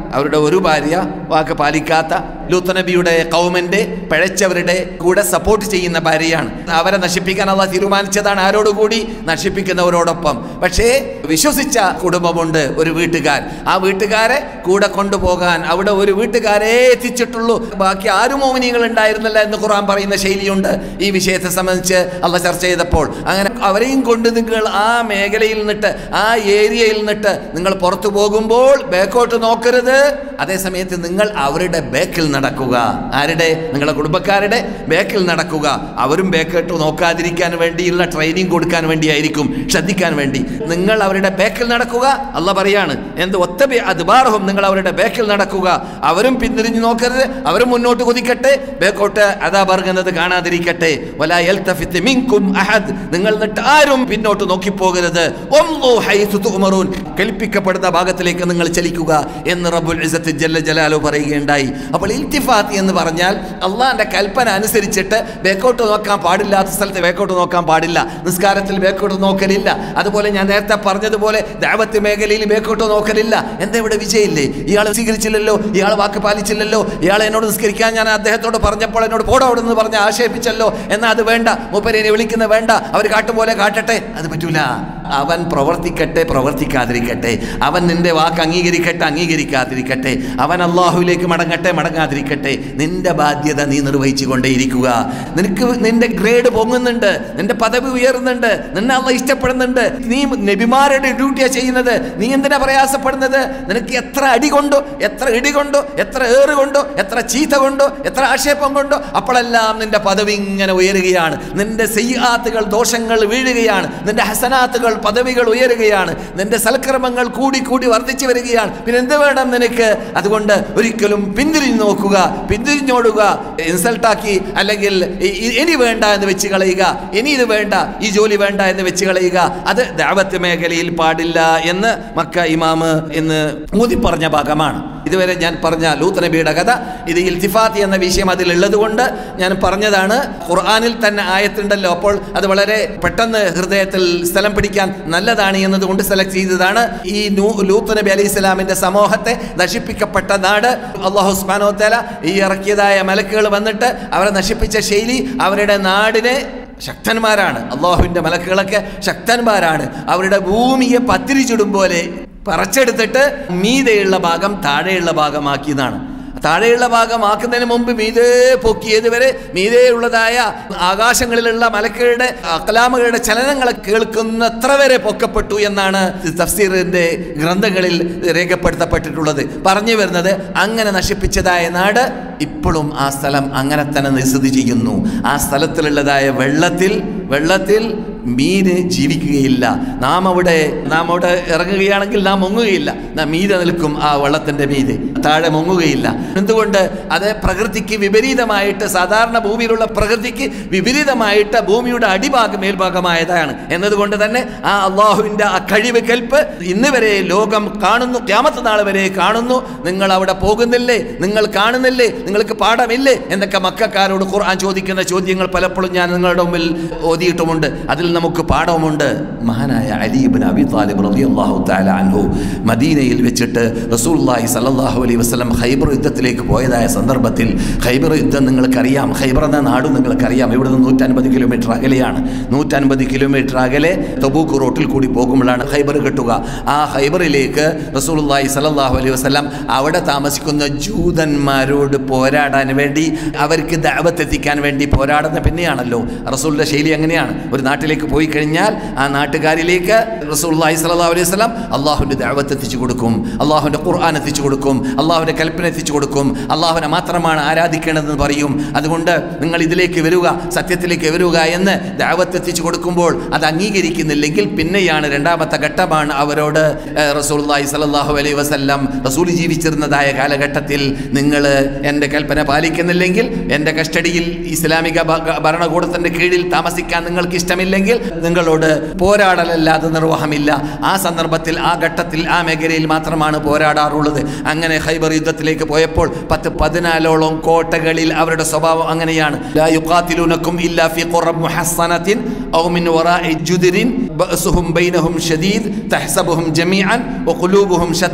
അവരുടെ ഒരു ഭാര്യ വാക്ക് പാലിക്കാത്ത ലൂത്ത് നബിയുടെ കൗമന്റെ പിഴച്ചവരുടെ കൂടെ സപ്പോർട്ട് ചെയ്യുന്ന ഭാര്യയാണ് അവരെ നശിപ്പിക്കാൻ അള്ളാഹ് തീരുമാനിച്ചതാണ് ആരോടുകൂടി നശിപ്പിക്കുന്നവരോടൊപ്പം പക്ഷേ വിശ്വസിച്ച കുടുംബമുണ്ട് ഒരു വീട്ടുകാർ ആ വീട്ടുകാരെ കൂടെ കൊണ്ടുപോകാൻ അവിടെ ഒരു വീട്ടുകാരെ എത്തിച്ചിട്ടുള്ളൂ ബാക്കി ആരും മോമിനികൾ ഉണ്ടായിരുന്നില്ല എന്ന് ഖുർആൻ പറയുന്ന ശൈലിയുണ്ട് ഈ വിഷയത്തെ സംബന്ധിച്ച് അള്ള ചർച്ച ചെയ്തപ്പോൾ അങ്ങനെ അവരെയും കൊണ്ട് നിങ്ങൾ ആ മേഖലയിൽ നിന്നിട്ട് ആ ഏരിയയിൽ നിന്നിട്ട് നിങ്ങൾ പുറത്തു പോകുമ്പോൾ ബാക്കോട്ട് നോക്കരുത് അതേ സമയത്ത് നിങ്ങൾ അവരുടെ ബാക്കിൽ നടക്കുക ആരുടെ നിങ്ങളുടെ കുടുംബക്കാരുടെ ബാക്കിൽ നടക്കുക അവരും ബാക്കോട്ട് നോക്കാതിരിക്കാൻ വേണ്ടിയുള്ള ട്രെയിനിങ് കൊടുക്കാൻ വേണ്ടിയായിരിക്കും ശ്രദ്ധിക്കാൻ വേണ്ടി നിങ്ങൾ അവരുടെ ബാക്കിൽ നടക്കുക അല്ല പറയാണ് എന്ത് ഒത്തബി അദ്ബാർഹും നിങ്ങൾ അവരുടെ ബാക്കിൽ നടക്കുക അവരും പിന്തിരിഞ്ഞു നോക്കരുത് അവരും മുന്നോട്ട് കുതിക്കട്ടെ ബാക്കോട്ട് അതാ പറയുന്നത് കാണാതിരിക്കട്ടെ വലാ യൽതഫിത്ത് മിൻകും അഹദ് നിങ്ങൾ എന്നിട്ട് ആരും പിന്നോട്ട് നോക്കിപ്പോകരുത് ഒന്നു ഹൈസു തുമറൂൻ കൽപ്പിക്കപ്പെടുന്ന ഭാഗത്തിലേക്ക് നിങ്ങൾ ചലിക്കുക എന്ന് റബ്ബുൽ ഇസത്ത് ജല്ല ജലാലു പറയുകയുണ്ടായി അപ്പോൾ ഇൽത്തിഫാത്ത് എന്ന് പറഞ്ഞാൽ അള്ളാഹിന്റെ കൽപ്പന അനുസരിച്ചിട്ട് ബേക്കോട്ട് നോക്കാൻ പാടില്ലാത്ത സ്ഥലത്ത് ബേക്കോട്ട് നോക്കാൻ പാടില്ല നിസ്കാരത്തിൽ ബേക്കോട്ട് നോക്കലില്ല അതുപോലെ ഞാൻ നേരത്തെ പറഞ്ഞതുപോലെ ദാവത്ത് മേഖലയിൽ ബേക്കോട്ട് നോക്കലില്ല എന്താ ഇവിടെ വിജയില്ലേ ഇയാൾ സ്വീകരിച്ചില്ലല്ലോ ഇയാൾ വാക്ക് പാലിച്ചില്ലല്ലോ ഇയാൾ എന്നോട് നിസ്കരിക്കാൻ ഞാൻ അദ്ദേഹത്തോട് പറഞ്ഞപ്പോൾ എന്നോട് പോടോ അവിടെ നിന്ന് പറഞ്ഞ് ആക്ഷേപിച്ചല്ലോ എന്നാൽ അത് വേണ്ട മൂപ്പരേനെ വിളിക്കുന്ന വേണ്ട അവർ കാട്ടുപോലെ കാട്ടട്ടെ അത് പറ്റൂല അവൻ പ്രവർത്തിക്കട്ടെ പ്രവർത്തിക്കാതിരിക്കട്ടെ അവൻ നിന്റെ വാക്ക് അംഗീകരിക്കട്ടെ അംഗീകരിക്കാതിരിക്കട്ടെ അവൻ അള്ളാഹുവിലേക്ക് മടങ്ങട്ടെ മടങ്ങാതിരിക്കട്ടെ നിന്റെ ബാധ്യത നീ നിർവഹിച്ചു കൊണ്ടേയിരിക്കുക നിനക്ക് നിന്റെ ഗ്രേഡ് പൊങ്ങുന്നുണ്ട് നിന്റെ പദവി ഉയർന്നുണ്ട് നിന്നെ അള്ള ഇഷ്ടപ്പെടുന്നുണ്ട് നീ നബിമാരുടെ ഡ്യൂട്ടിയാ ചെയ്യുന്നത് നീ എന്തിനാ പ്രയാസപ്പെടുന്നത് നിനക്ക് എത്ര അടി കൊണ്ടോ എത്ര ഇടി കൊണ്ടോ എത്ര ഏറ് കൊണ്ടോ എത്ര ചീത്ത കൊണ്ടോ എത്ര ആക്ഷേപം കൊണ്ടോ അപ്പോഴെല്ലാം നിന്റെ പദവി ഇങ്ങനെ ഉയരുകയാണ് നിന്റെ സെയ്യാത്തുകൾ ദോഷങ്ങൾ വീഴുകയാണ് നിന്റെ ഹസനാത്തുകൾ പദവികൾ ഉയരുകയാണ് നിന്റെ സൽക്കർമ്മങ്ങൾ കൂടി കൂടി വർദ്ധിച്ചു വരികയാണ് പിന്നെ എന്ത് വേണം നിനക്ക് അതുകൊണ്ട് ഒരിക്കലും പിന്തിരിഞ്ഞു നോക്കുക പിന്തിരിഞ്ഞോടുക ഇൻസൾട്ടാക്കി അല്ലെങ്കിൽ ഇ- ഇ- ഇനി വേണ്ട എന്ന് വെച്ച് കളയുക ഇനി ഇത് വേണ്ട ഈ ജോലി വേണ്ട എന്ന് വെച്ച് കളയുക അത് ദാവത്ത് മേഖലയിൽ പാടില്ല എന്ന് മക്ക ഇമാമ് എന്ന് ഊതി പറഞ്ഞ ഭാഗമാണ് ഇതുവരെ ഞാൻ പറഞ്ഞ ലൂത്ത് നബിയുടെ കഥ ഇത് ഇൽത്തിഫാത്ത് എന്ന വിഷയം അതിലുള്ളത് കൊണ്ട് ഞാൻ പറഞ്ഞതാണ് ഖുർആാനിൽ തന്നെ ആയത്തുണ്ടല്ലോ അപ്പോൾ അത് വളരെ പെട്ടെന്ന് ഹൃദയത്തിൽ സ്ഥലം പിടിക്കാൻ നല്ലതാണ് എന്നതുകൊണ്ട് സെലക്ട് ചെയ്തതാണ് ഈ നൂ- ലൂത്ത് നബി അലൈഹി സ്വലാമിന്റെ സമൂഹത്തെ നശിപ്പിക്കപ്പെട്ട നാട് അള്ളാഹു ഉസ്മാനോ തല ഈ ഇറക്കിയതായ മലക്കുകൾ വന്നിട്ട് അവരെ നശിപ്പിച്ച ശൈലി അവരുടെ നാടിനെ ശക്തന്മാരാണ് അള്ളാഹുവിൻ്റെ മലക്കുകളൊക്കെ ശക്തന്മാരാണ് അവരുടെ ഭൂമിയെ പത്തിരി ചുടും പോലെ പറിച്ചെടുത്തിട്ട് മീതെയുള്ള ഭാഗം താഴെയുള്ള ഭാഗമാക്കിയതാണ് താഴെയുള്ള ഭാഗമാക്കുന്നതിന് മുമ്പ് മീതേ പൊക്കിയതുവരെ മീതെയുള്ളതായ ആകാശങ്ങളിലുള്ള മലക്കുകളുടെ അക്കലാമുകളുടെ ചലനങ്ങളെ കേൾക്കുന്നത്ര വരെ പൊക്കപ്പെട്ടു എന്നാണ് തഫ്സീറിന്റെ ഗ്രന്ഥങ്ങളിൽ രേഖപ്പെടുത്തപ്പെട്ടിട്ടുള്ളത് പറഞ്ഞു വരുന്നത് അങ്ങനെ നശിപ്പിച്ചതായ നാട് ഇപ്പോഴും ആ സ്ഥലം അങ്ങനെ തന്നെ സ്ഥിതി ചെയ്യുന്നു ആ സ്ഥലത്തിലുള്ളതായ വെള്ളത്തിൽ വെള്ളത്തിൽ മീന് ജീവിക്കുകയില്ല നാം അവിടെ നാം അവിടെ ഇറങ്ങുകയാണെങ്കിൽ നാം മുങ്ങുകയില്ല നാം മീതെ നിൽക്കും ആ വെള്ളത്തിൻ്റെ മീതെ താഴെ മുങ്ങുകയില്ല എന്തുകൊണ്ട് അത് പ്രകൃതിക്ക് വിപരീതമായിട്ട് സാധാരണ ഭൂമിയിലുള്ള പ്രകൃതിക്ക് വിപരീതമായിട്ട് ഭൂമിയുടെ അടിഭാഗം മേൽഭാഗമായതാണ് എന്നതുകൊണ്ട് തന്നെ ആ അള്ളാഹുവിൻ്റെ ആ കഴിവ് കൽപ്പ് ഇന്ന് വരെ ലോകം കാണുന്നു ക്യാമത്ത് നാൾ വരെ കാണുന്നു നിങ്ങൾ അവിടെ പോകുന്നില്ലേ നിങ്ങൾ കാണുന്നില്ലേ നിങ്ങൾക്ക് പാഠമില്ലേ എന്നൊക്കെ മക്കാരോട് ഖുർആൻ ചോദിക്കുന്ന ചോദ്യങ്ങൾ പലപ്പോഴും ഞാൻ നിങ്ങളുടെ മുമ്പിൽ ഓതിയിട്ടുമുണ്ട് അതിൽ നമുക്ക് പാഠവുമുണ്ട് മഹാനായ അലീബിൻ അബി താലിബ് റളിയല്ലാഹു തആല അൻഹു മദീനയിൽ വെച്ചിട്ട് റസൂലുള്ളാഹി സ്വല്ലല്ലാഹു അലൈഹി വസല്ലം ഖൈബർ യുദ്ധത്തിലേക്ക് പോയതായ സന്ദർഭത്തിൽ ഖൈബർ യുദ്ധം നിങ്ങൾക്കറിയാം ഖൈബർ എന്ന നാടും നിങ്ങൾക്കറിയാം ഇവിടെ നിന്ന് നൂറ്റൻപത് കിലോമീറ്റർ അകലെയാണ് നൂറ്റൻപത് കിലോമീറ്റർ അകലെ തബൂക്ക് റോട്ടിൽ കൂടി പോകുമ്പോഴാണ് ഖൈബർ കിട്ടുക ആ ഖൈബറിലേക്ക് റസൂലുള്ളാഹി സ്വല്ലല്ലാഹു അലൈഹി വസല്ലം അവിടെ താമസിക്കുന്ന ജൂതന്മാരോട് പോരാടാൻ വേണ്ടി അവർക്ക് ദഅവത്ത് എത്തിക്കാൻ വേണ്ടി പോരാടുന്ന പിന്നെയാണല്ലോ റസൂലിന്റെ ശൈലി അങ്ങനെയാണ് ഒരു നാട്ടിലേക്ക് പോയി കഴിഞ്ഞാൽ ആ നാട്ടുകാരിലേക്ക് റസൂലുള്ളാഹി സ്വല്ലല്ലാഹു അലൈഹി വസല്ലം അള്ളാഹുവിൻ്റെ ദഅവത്ത് എത്തിച്ചു കൊടുക്കും അള്ളാഹുവിൻ്റെ ഖുർആൻ എത്തിച്ചു കൊടുക്കും അള്ളാഹുവിൻ്റെ കൽപ്പന എത്തിച്ചു കൊടുക്കും അള്ളാഹുവിനെ മാത്രമാണ് ആരാധിക്കേണ്ടതെന്ന് പറയും അതുകൊണ്ട് നിങ്ങൾ ഇതിലേക്ക് വരിക സത്യത്തിലേക്ക് വരിക എന്ന് ദഅവത്ത് എത്തിച്ചു കൊടുക്കുമ്പോൾ അത് അംഗീകരിക്കുന്നില്ലെങ്കിൽ പിന്നെയാണ് രണ്ടാമത്തെ ഘട്ടമാണ് അവരോട് ഏഹ്, റസൂലുള്ളാഹി സ്വല്ലല്ലാഹു അലൈഹി വസല്ലം റസൂൽ ജീവിച്ചിരുന്നതായ കാലഘട്ടത്തിൽ നിങ്ങൾ എൻ്റെ കൽപ്പന പാലിക്കുന്നില്ലെങ്കിൽ എൻ്റെ കസ്റ്റഡിയിൽ ഇസ്ലാമിക ഭ- ഭരണകൂടത്തിൻ്റെ കീഴിൽ താമസിക്കാൻ നിങ്ങൾക്ക് ഇഷ്ടമില്ലെങ്കിൽ നിങ്ങളോട് പോരാടലല്ലാതെ നിർവാഹമില്ല ആ സന്ദർഭത്തിൽ ആ ഘട്ടത്തിൽ ആ മേഖലയിൽ മാത്രമാണ് പോരാടാറുള്ളത് അങ്ങനെ ഖൈബർ യുദ്ധത്തിലേക്ക് പോയപ്പോൾ പത്ത് പതിനാലോളം കോട്ടകളിൽ അവരുടെ സ്വഭാവം അങ്ങനെയാണ് ലാ യുഖാതിലൂനക്കും ഇല്ലാ ഫി ഖുറബ് മുഹസ്സനത്തിൻ ഔ മിൻ വറാഇ ജുദരിൻ ബഅസുഹും ബൈനഹും ഷദീദ് തഹ്സബുഹും ജമീഅൻ വഖുലൂബുഹും ശത്ത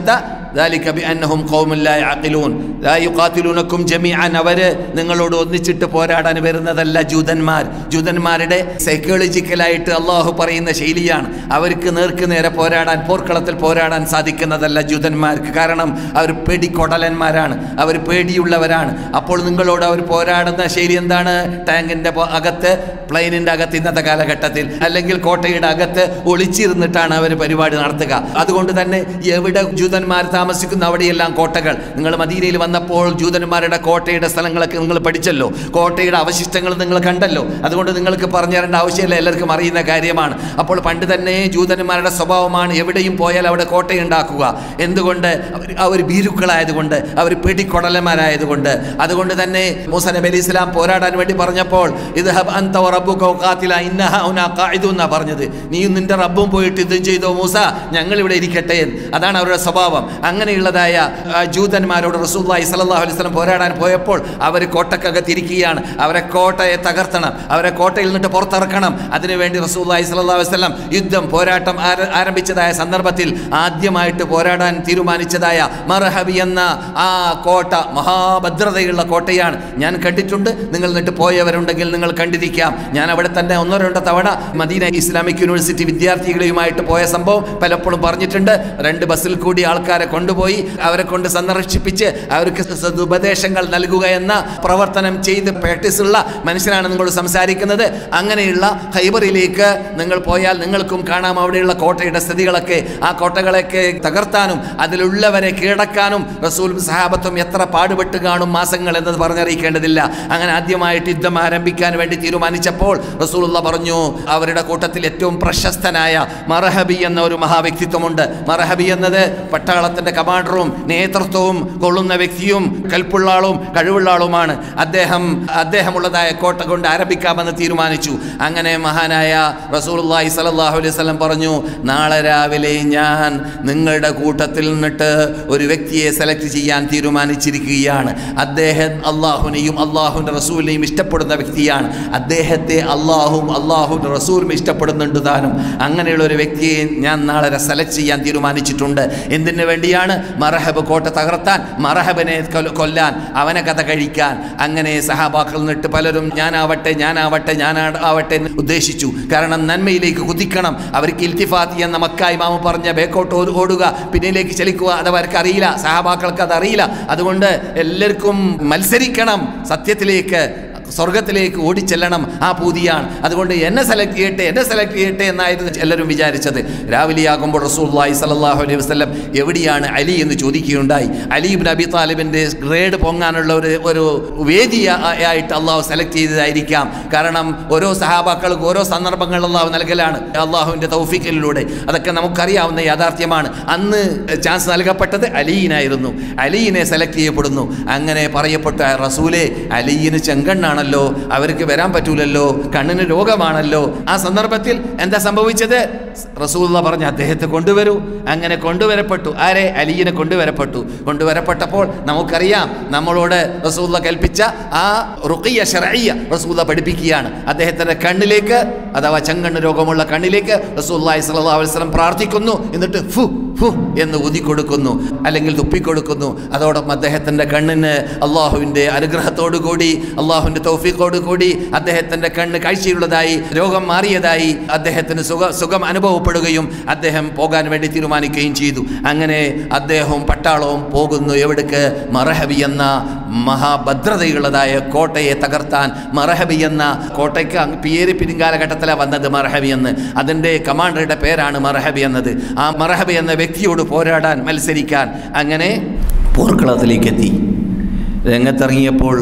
ذلك بأنهم قوم لا يعقلون لا يقاتلونكم جميعا അവര് നിങ്ങളോട് ഒന്നിച്ചിട്ട് പോരാടാൻ വരുന്നതല്ല ജൂതന്മാർ ജൂതന്മാരുടെ സൈക്കോളജിക്കലായിട്ട് അള്ളാഹു പറയുന്ന ശൈലിയാണ് അവർക്ക് നേർക്ക് നേരെ പോരാടാൻ പോർക്കളത്തിൽ പോരാടാൻ സാധിക്കുന്നതല്ല ജൂതന്മാർക്ക് കാരണം അവർ പേടിക്കൊടലന്മാരാണ് അവർ പേടിയുള്ളവരാണ് അപ്പോൾ നിങ്ങളോട് അവർ പോരാടുന്ന ശൈലി എന്താണ് ടാങ്കിൻ്റെ അകത്ത് പ്ലെയിനിൻ്റെ അകത്ത് ഇന്നത്തെ കാലഘട്ടത്തിൽ അല്ലെങ്കിൽ കോട്ടയുടെ അകത്ത് ഒളിച്ചിരുന്നിട്ടാണ് അവർ പരിപാടി നടത്തുക അതുകൊണ്ട് തന്നെ എവിടെ ജൂതന്മാർ താമസിക്കുന്ന അവിടെയെല്ലാം കോട്ടകൾ നിങ്ങൾ മദീനയിൽ വന്നപ്പോൾ ജൂതന്മാരുടെ കോട്ടയുടെ സ്ഥലങ്ങളൊക്കെ നിങ്ങൾ പഠിച്ചല്ലോ കോട്ടയുടെ അവശിഷ്ടങ്ങൾ നിങ്ങൾ കണ്ടല്ലോ അതുകൊണ്ട് നിങ്ങൾക്ക് പറഞ്ഞു തരേണ്ട ആവശ്യമില്ല എല്ലാവർക്കും അറിയുന്ന കാര്യമാണ് അപ്പോൾ പണ്ട് തന്നെ ജൂതന്മാരുടെ സ്വഭാവമാണ് എവിടെയും പോയാൽ അവിടെ കോട്ടയുണ്ടാക്കുക എന്തുകൊണ്ട് അവർ അവർ ഭീരുക്കളായതുകൊണ്ട് അവർ പിടിക്കൊടലന്മാരായതുകൊണ്ട് അതുകൊണ്ട് തന്നെ മൂസ നബി അലി ഇസ്ലാം പോരാടാൻ വേണ്ടി പറഞ്ഞപ്പോൾ ഇത് ഹബ് അൻത വ റബ്ബുക വഖാതില ഇന്നഹ ഹുനാ ഖാഇദു എന്നാ പറഞ്ഞത് നീയും നിന്റെ റബ്ബും പോയിട്ട് യുദ്ധം ചെയ്തോ മൂസ ഞങ്ങൾ ഇവിടെ ഇരിക്കട്ടെ എന്ന്. അതാണ് അവരുടെ സ്വഭാവം അങ്ങനെയുള്ളതായ ആ, ജൂതന്മാരോട് റസൂല്ലായി സല്ലല്ലാഹു അലൈഹി വസല്ലം പോരാടാൻ പോയപ്പോൾ അവർ കോട്ടക്കകത്തിരിക്കുകയാണ് അവരെ കോട്ടയെ തകർത്തണം അവരെ കോട്ടയിൽ നിന്നിട്ട് പുറത്തിറക്കണം അതിനുവേണ്ടി റസൂല്ലായി സല്ലല്ലാഹു അലൈഹി വസല്ലം യുദ്ധം പോരാട്ടം ആര- ആരംഭിച്ചതായ സന്ദർഭത്തിൽ ആദ്യമായിട്ട് പോരാടാൻ തീരുമാനിച്ചതായ മർഹബി എന്ന ആ കോട്ട മഹാഭദ്രതയുള്ള കോട്ടയാണ് ഞാൻ കണ്ടിട്ടുണ്ട് നിങ്ങൾ എന്നിട്ട് പോയവരുണ്ടെങ്കിൽ നിങ്ങൾ കണ്ടിരിക്കാം ഞാൻ അവിടെ തന്നെ ഒന്നോ രണ്ടോ തവണ മദീന ഇസ്ലാമിക് യൂണിവേഴ്സിറ്റി വിദ്യാർത്ഥികളുമായിട്ട് പോയ സംഭവം പലപ്പോഴും പറഞ്ഞിട്ടുണ്ട് രണ്ട് ബസ്സിൽ കൂടി ആൾക്കാരെ കൊണ്ടുപോയി അവരെ കൊണ്ട് സന്ദർശിപ്പിച്ച് അവർക്ക് സതുപദേശങ്ങൾ നൽകുക എന്ന പ്രവർത്തനം ചെയ്ത് പ്രാക്ടീസ് ഉള്ള മനുഷ്യനാണ് നിങ്ങളോട് സംസാരിക്കുന്നത് അങ്ങനെയുള്ള ഹൈബറിലേക്ക് നിങ്ങൾ പോയാൽ നിങ്ങൾക്കും കാണാം അവിടെയുള്ള കോട്ടയുടെ സ്ഥിതികളൊക്കെ ആ കോട്ടകളൊക്കെ തകർത്താനും അതിലുള്ളവരെ കീഴടക്കാനും റസൂലും സഹാബത്തും എത്ര പാടുപെട്ട് കാണും മാസങ്ങൾ എന്നത് പറഞ്ഞറിയിക്കേണ്ടതില്ല അങ്ങനെ ആദ്യമായിട്ട് യുദ്ധം ആരംഭിക്കാൻ വേണ്ടി തീരുമാനിച്ചപ്പോൾ റസൂലുള്ള പറഞ്ഞു അവരുടെ കൂട്ടത്തിൽ ഏറ്റവും പ്രശസ്തനായ മറഹബി എന്ന ഒരു മഹാവ്യക്തിത്വമുണ്ട് മറഹബി എന്നത് പട്ടാളത്തിന്റെ കമാൻഡറും നേതൃത്വവും കൊള്ളുന്ന വ്യക്തിയും കൽപ്പുള്ള ആളും കഴിവുള്ള ആളുമാണ് അദ്ദേഹം അദ്ദേഹമുള്ളതായ കോട്ട കൊണ്ട് ആരംഭിക്കാമെന്ന് തീരുമാനിച്ചു അങ്ങനെ മഹാനായ റസൂലുള്ളാഹി സ്വല്ലല്ലാഹു അലൈഹി വസല്ലം പറഞ്ഞു നാളെ രാവിലെ ഞാൻ നിങ്ങളുടെ കൂട്ടത്തിൽ നിന്നിട്ട് ഒരു വ്യക്തിയെ സെലക്ട് ചെയ്യാൻ തീരുമാനിച്ചിരിക്കുകയാണ് അദ്ദേഹം അള്ളാഹുവിനെയും അള്ളാഹുവിൻ്റെ റസൂലിനെയും ഇഷ്ടപ്പെടുന്ന വ്യക്തിയാണ് അദ്ദേഹത്തെ അള്ളാഹും അള്ളാഹുവിൻ്റെ റസൂലും ഇഷ്ടപ്പെടുന്നുണ്ട് താനും അങ്ങനെയുള്ള ഒരു വ്യക്തിയെ ഞാൻ നാളെ സെലക്ട് ചെയ്യാൻ തീരുമാനിച്ചിട്ടുണ്ട് എന്തിനു വേണ്ടിയാണ് മറഹബ് കോട്ട തകർത്താൻ മറഹബിനെ കൊല്ല- കൊല്ലാൻ അവനെ കഥ കഴിക്കാൻ അങ്ങനെ സഹാബാക്കൾ നിന്നിട്ട് പലരും ഞാനാവട്ടെ ഞാനാവട്ടെ ഞാനാവട്ടെ എന്ന് ഉദ്ദേശിച്ചു കാരണം നന്മയിലേക്ക് കുതിക്കണം അവർക്ക് ഇൽത്തിഫാത്തി എന്ന മക്കായി മാമ പറഞ്ഞ ബേക്കോട്ട് ഓട് ഓടുക പിന്നിലേക്ക് ചലിക്കുക അത് അവർക്ക് അറിയില്ല സഹാബാക്കൾക്ക് അത് അറിയില്ല അതുകൊണ്ട് എല്ലാവർക്കും മത്സരിക്കണം സത്യത്തിലേക്ക് സ്വർഗത്തിലേക്ക് ഓടിച്ചെല്ലണം ആ പൂതിയാണ് അതുകൊണ്ട് എന്നെ സെലക്ട് ചെയ്യട്ടെ എന്നെ സെലക്ട് ചെയ്യട്ടെ എന്നായിരുന്നു എല്ലാവരും വിചാരിച്ചത് രാവിലെയാകുമ്പോൾ റസൂല്ലായി സല്ലല്ലാഹു അലൈഹി വസല്ലം എവിടെയാണ് അലി എന്ന് ചോദിക്കുകയുണ്ടായി അലീബിൻ അബി താലിബിൻ്റെ ഗ്രേഡ് പൊങ്ങാനുള്ള ഒരു ഒരു വേദി ആയിട്ട് അള്ളാഹു സെലക്ട് ചെയ്തതായിരിക്കാം കാരണം ഓരോ സഹാബാക്കൾക്ക് ഓരോ സന്ദർഭങ്ങൾ അള്ളാഹു നൽകലാണ് അള്ളാഹുവിൻ്റെ തൗഫീഖിലൂടെ അതൊക്കെ നമുക്കറിയാവുന്ന യാഥാർത്ഥ്യമാണ് അന്ന് ചാൻസ് നൽകപ്പെട്ടത് അലീനായിരുന്നു അലീനെ സെലക്ട് ചെയ്യപ്പെടുന്നു അങ്ങനെ പറയപ്പെട്ട റസൂലെ അലീന് ചെങ്കണ്ണാണല്ലോ അവർക്ക് വരാൻ പറ്റൂലല്ലോ കണ്ണിന് രോഗമാണല്ലോ ആ സന്ദർഭത്തിൽ എന്താ സംഭവിച്ചത് റസൂല്ല പറഞ്ഞ അദ്ദേഹത്തെ കൊണ്ടുവരൂ അങ്ങനെ കൊണ്ടുവരപ്പെട്ടു ആരെ അലീനെ കൊണ്ടുവരപ്പെട്ടു കൊണ്ടുവരപ്പെട്ടപ്പോൾ നമുക്കറിയാം നമ്മളോട് റസൂല്ല കൽപ്പിച്ച ആ റുഖിയ ഷറയ്യ റസൂല്ല പഠിപ്പിക്കുകയാണ് അദ്ദേഹത്തിൻ്റെ കണ്ണിലേക്ക് അഥവാ ചെങ്കണ്ണ് രോഗമുള്ള കണ്ണിലേക്ക് റസൂല്ലായി സല്ലല്ലാഹു അലൈഹി വസല്ലം പ്രാർത്ഥിക്കുന്നു എന്നിട്ട് ഫു ഫു എന്ന് ഊതിക്കൊടുക്കുന്നു അല്ലെങ്കിൽ തുപ്പിക്കൊടുക്കുന്നു അതോടൊപ്പം അദ്ദേഹത്തിൻ്റെ കണ്ണിന് അള്ളാഹുവിൻ്റെ അനുഗ്രഹത്തോടു കൂടി അള്ളാഹുവിൻ്റെ തൗഫീഖോട് കൂടി അദ്ദേഹത്തിൻ്റെ കണ്ണ് കാഴ്ചയുള്ളതായി രോഗം മാറിയതായി അദ്ദേഹത്തിന് സുഖ സുഖം അനുഭവപ്പെടുകയും അദ്ദേഹം പോകാൻ വേണ്ടി തീരുമാനിക്കുകയും ചെയ്തു അങ്ങനെ അദ്ദേഹവും പട്ടാളവും പോകുന്നു എവിടേക്ക് മറഹബി എന്ന മഹാഭദ്രതയുള്ളതായ കോട്ടയെ തകർത്താൻ മറഹബി എന്ന കോട്ടയ്ക്ക് അങ്ങ് പേര് പിൻകാലഘട്ടത്തിലാണ് വന്നത് മറഹബി എന്ന് അതിൻ്റെ കമാൻഡറുടെ പേരാണ് മറഹബി എന്നത് ആ മറഹബി എന്ന വ്യക്തിയോട് പോരാടാൻ മത്സരിക്കാൻ അങ്ങനെ പോർക്കളത്തിലേക്ക് എത്തി രംഗത്തിറങ്ങിയപ്പോൾ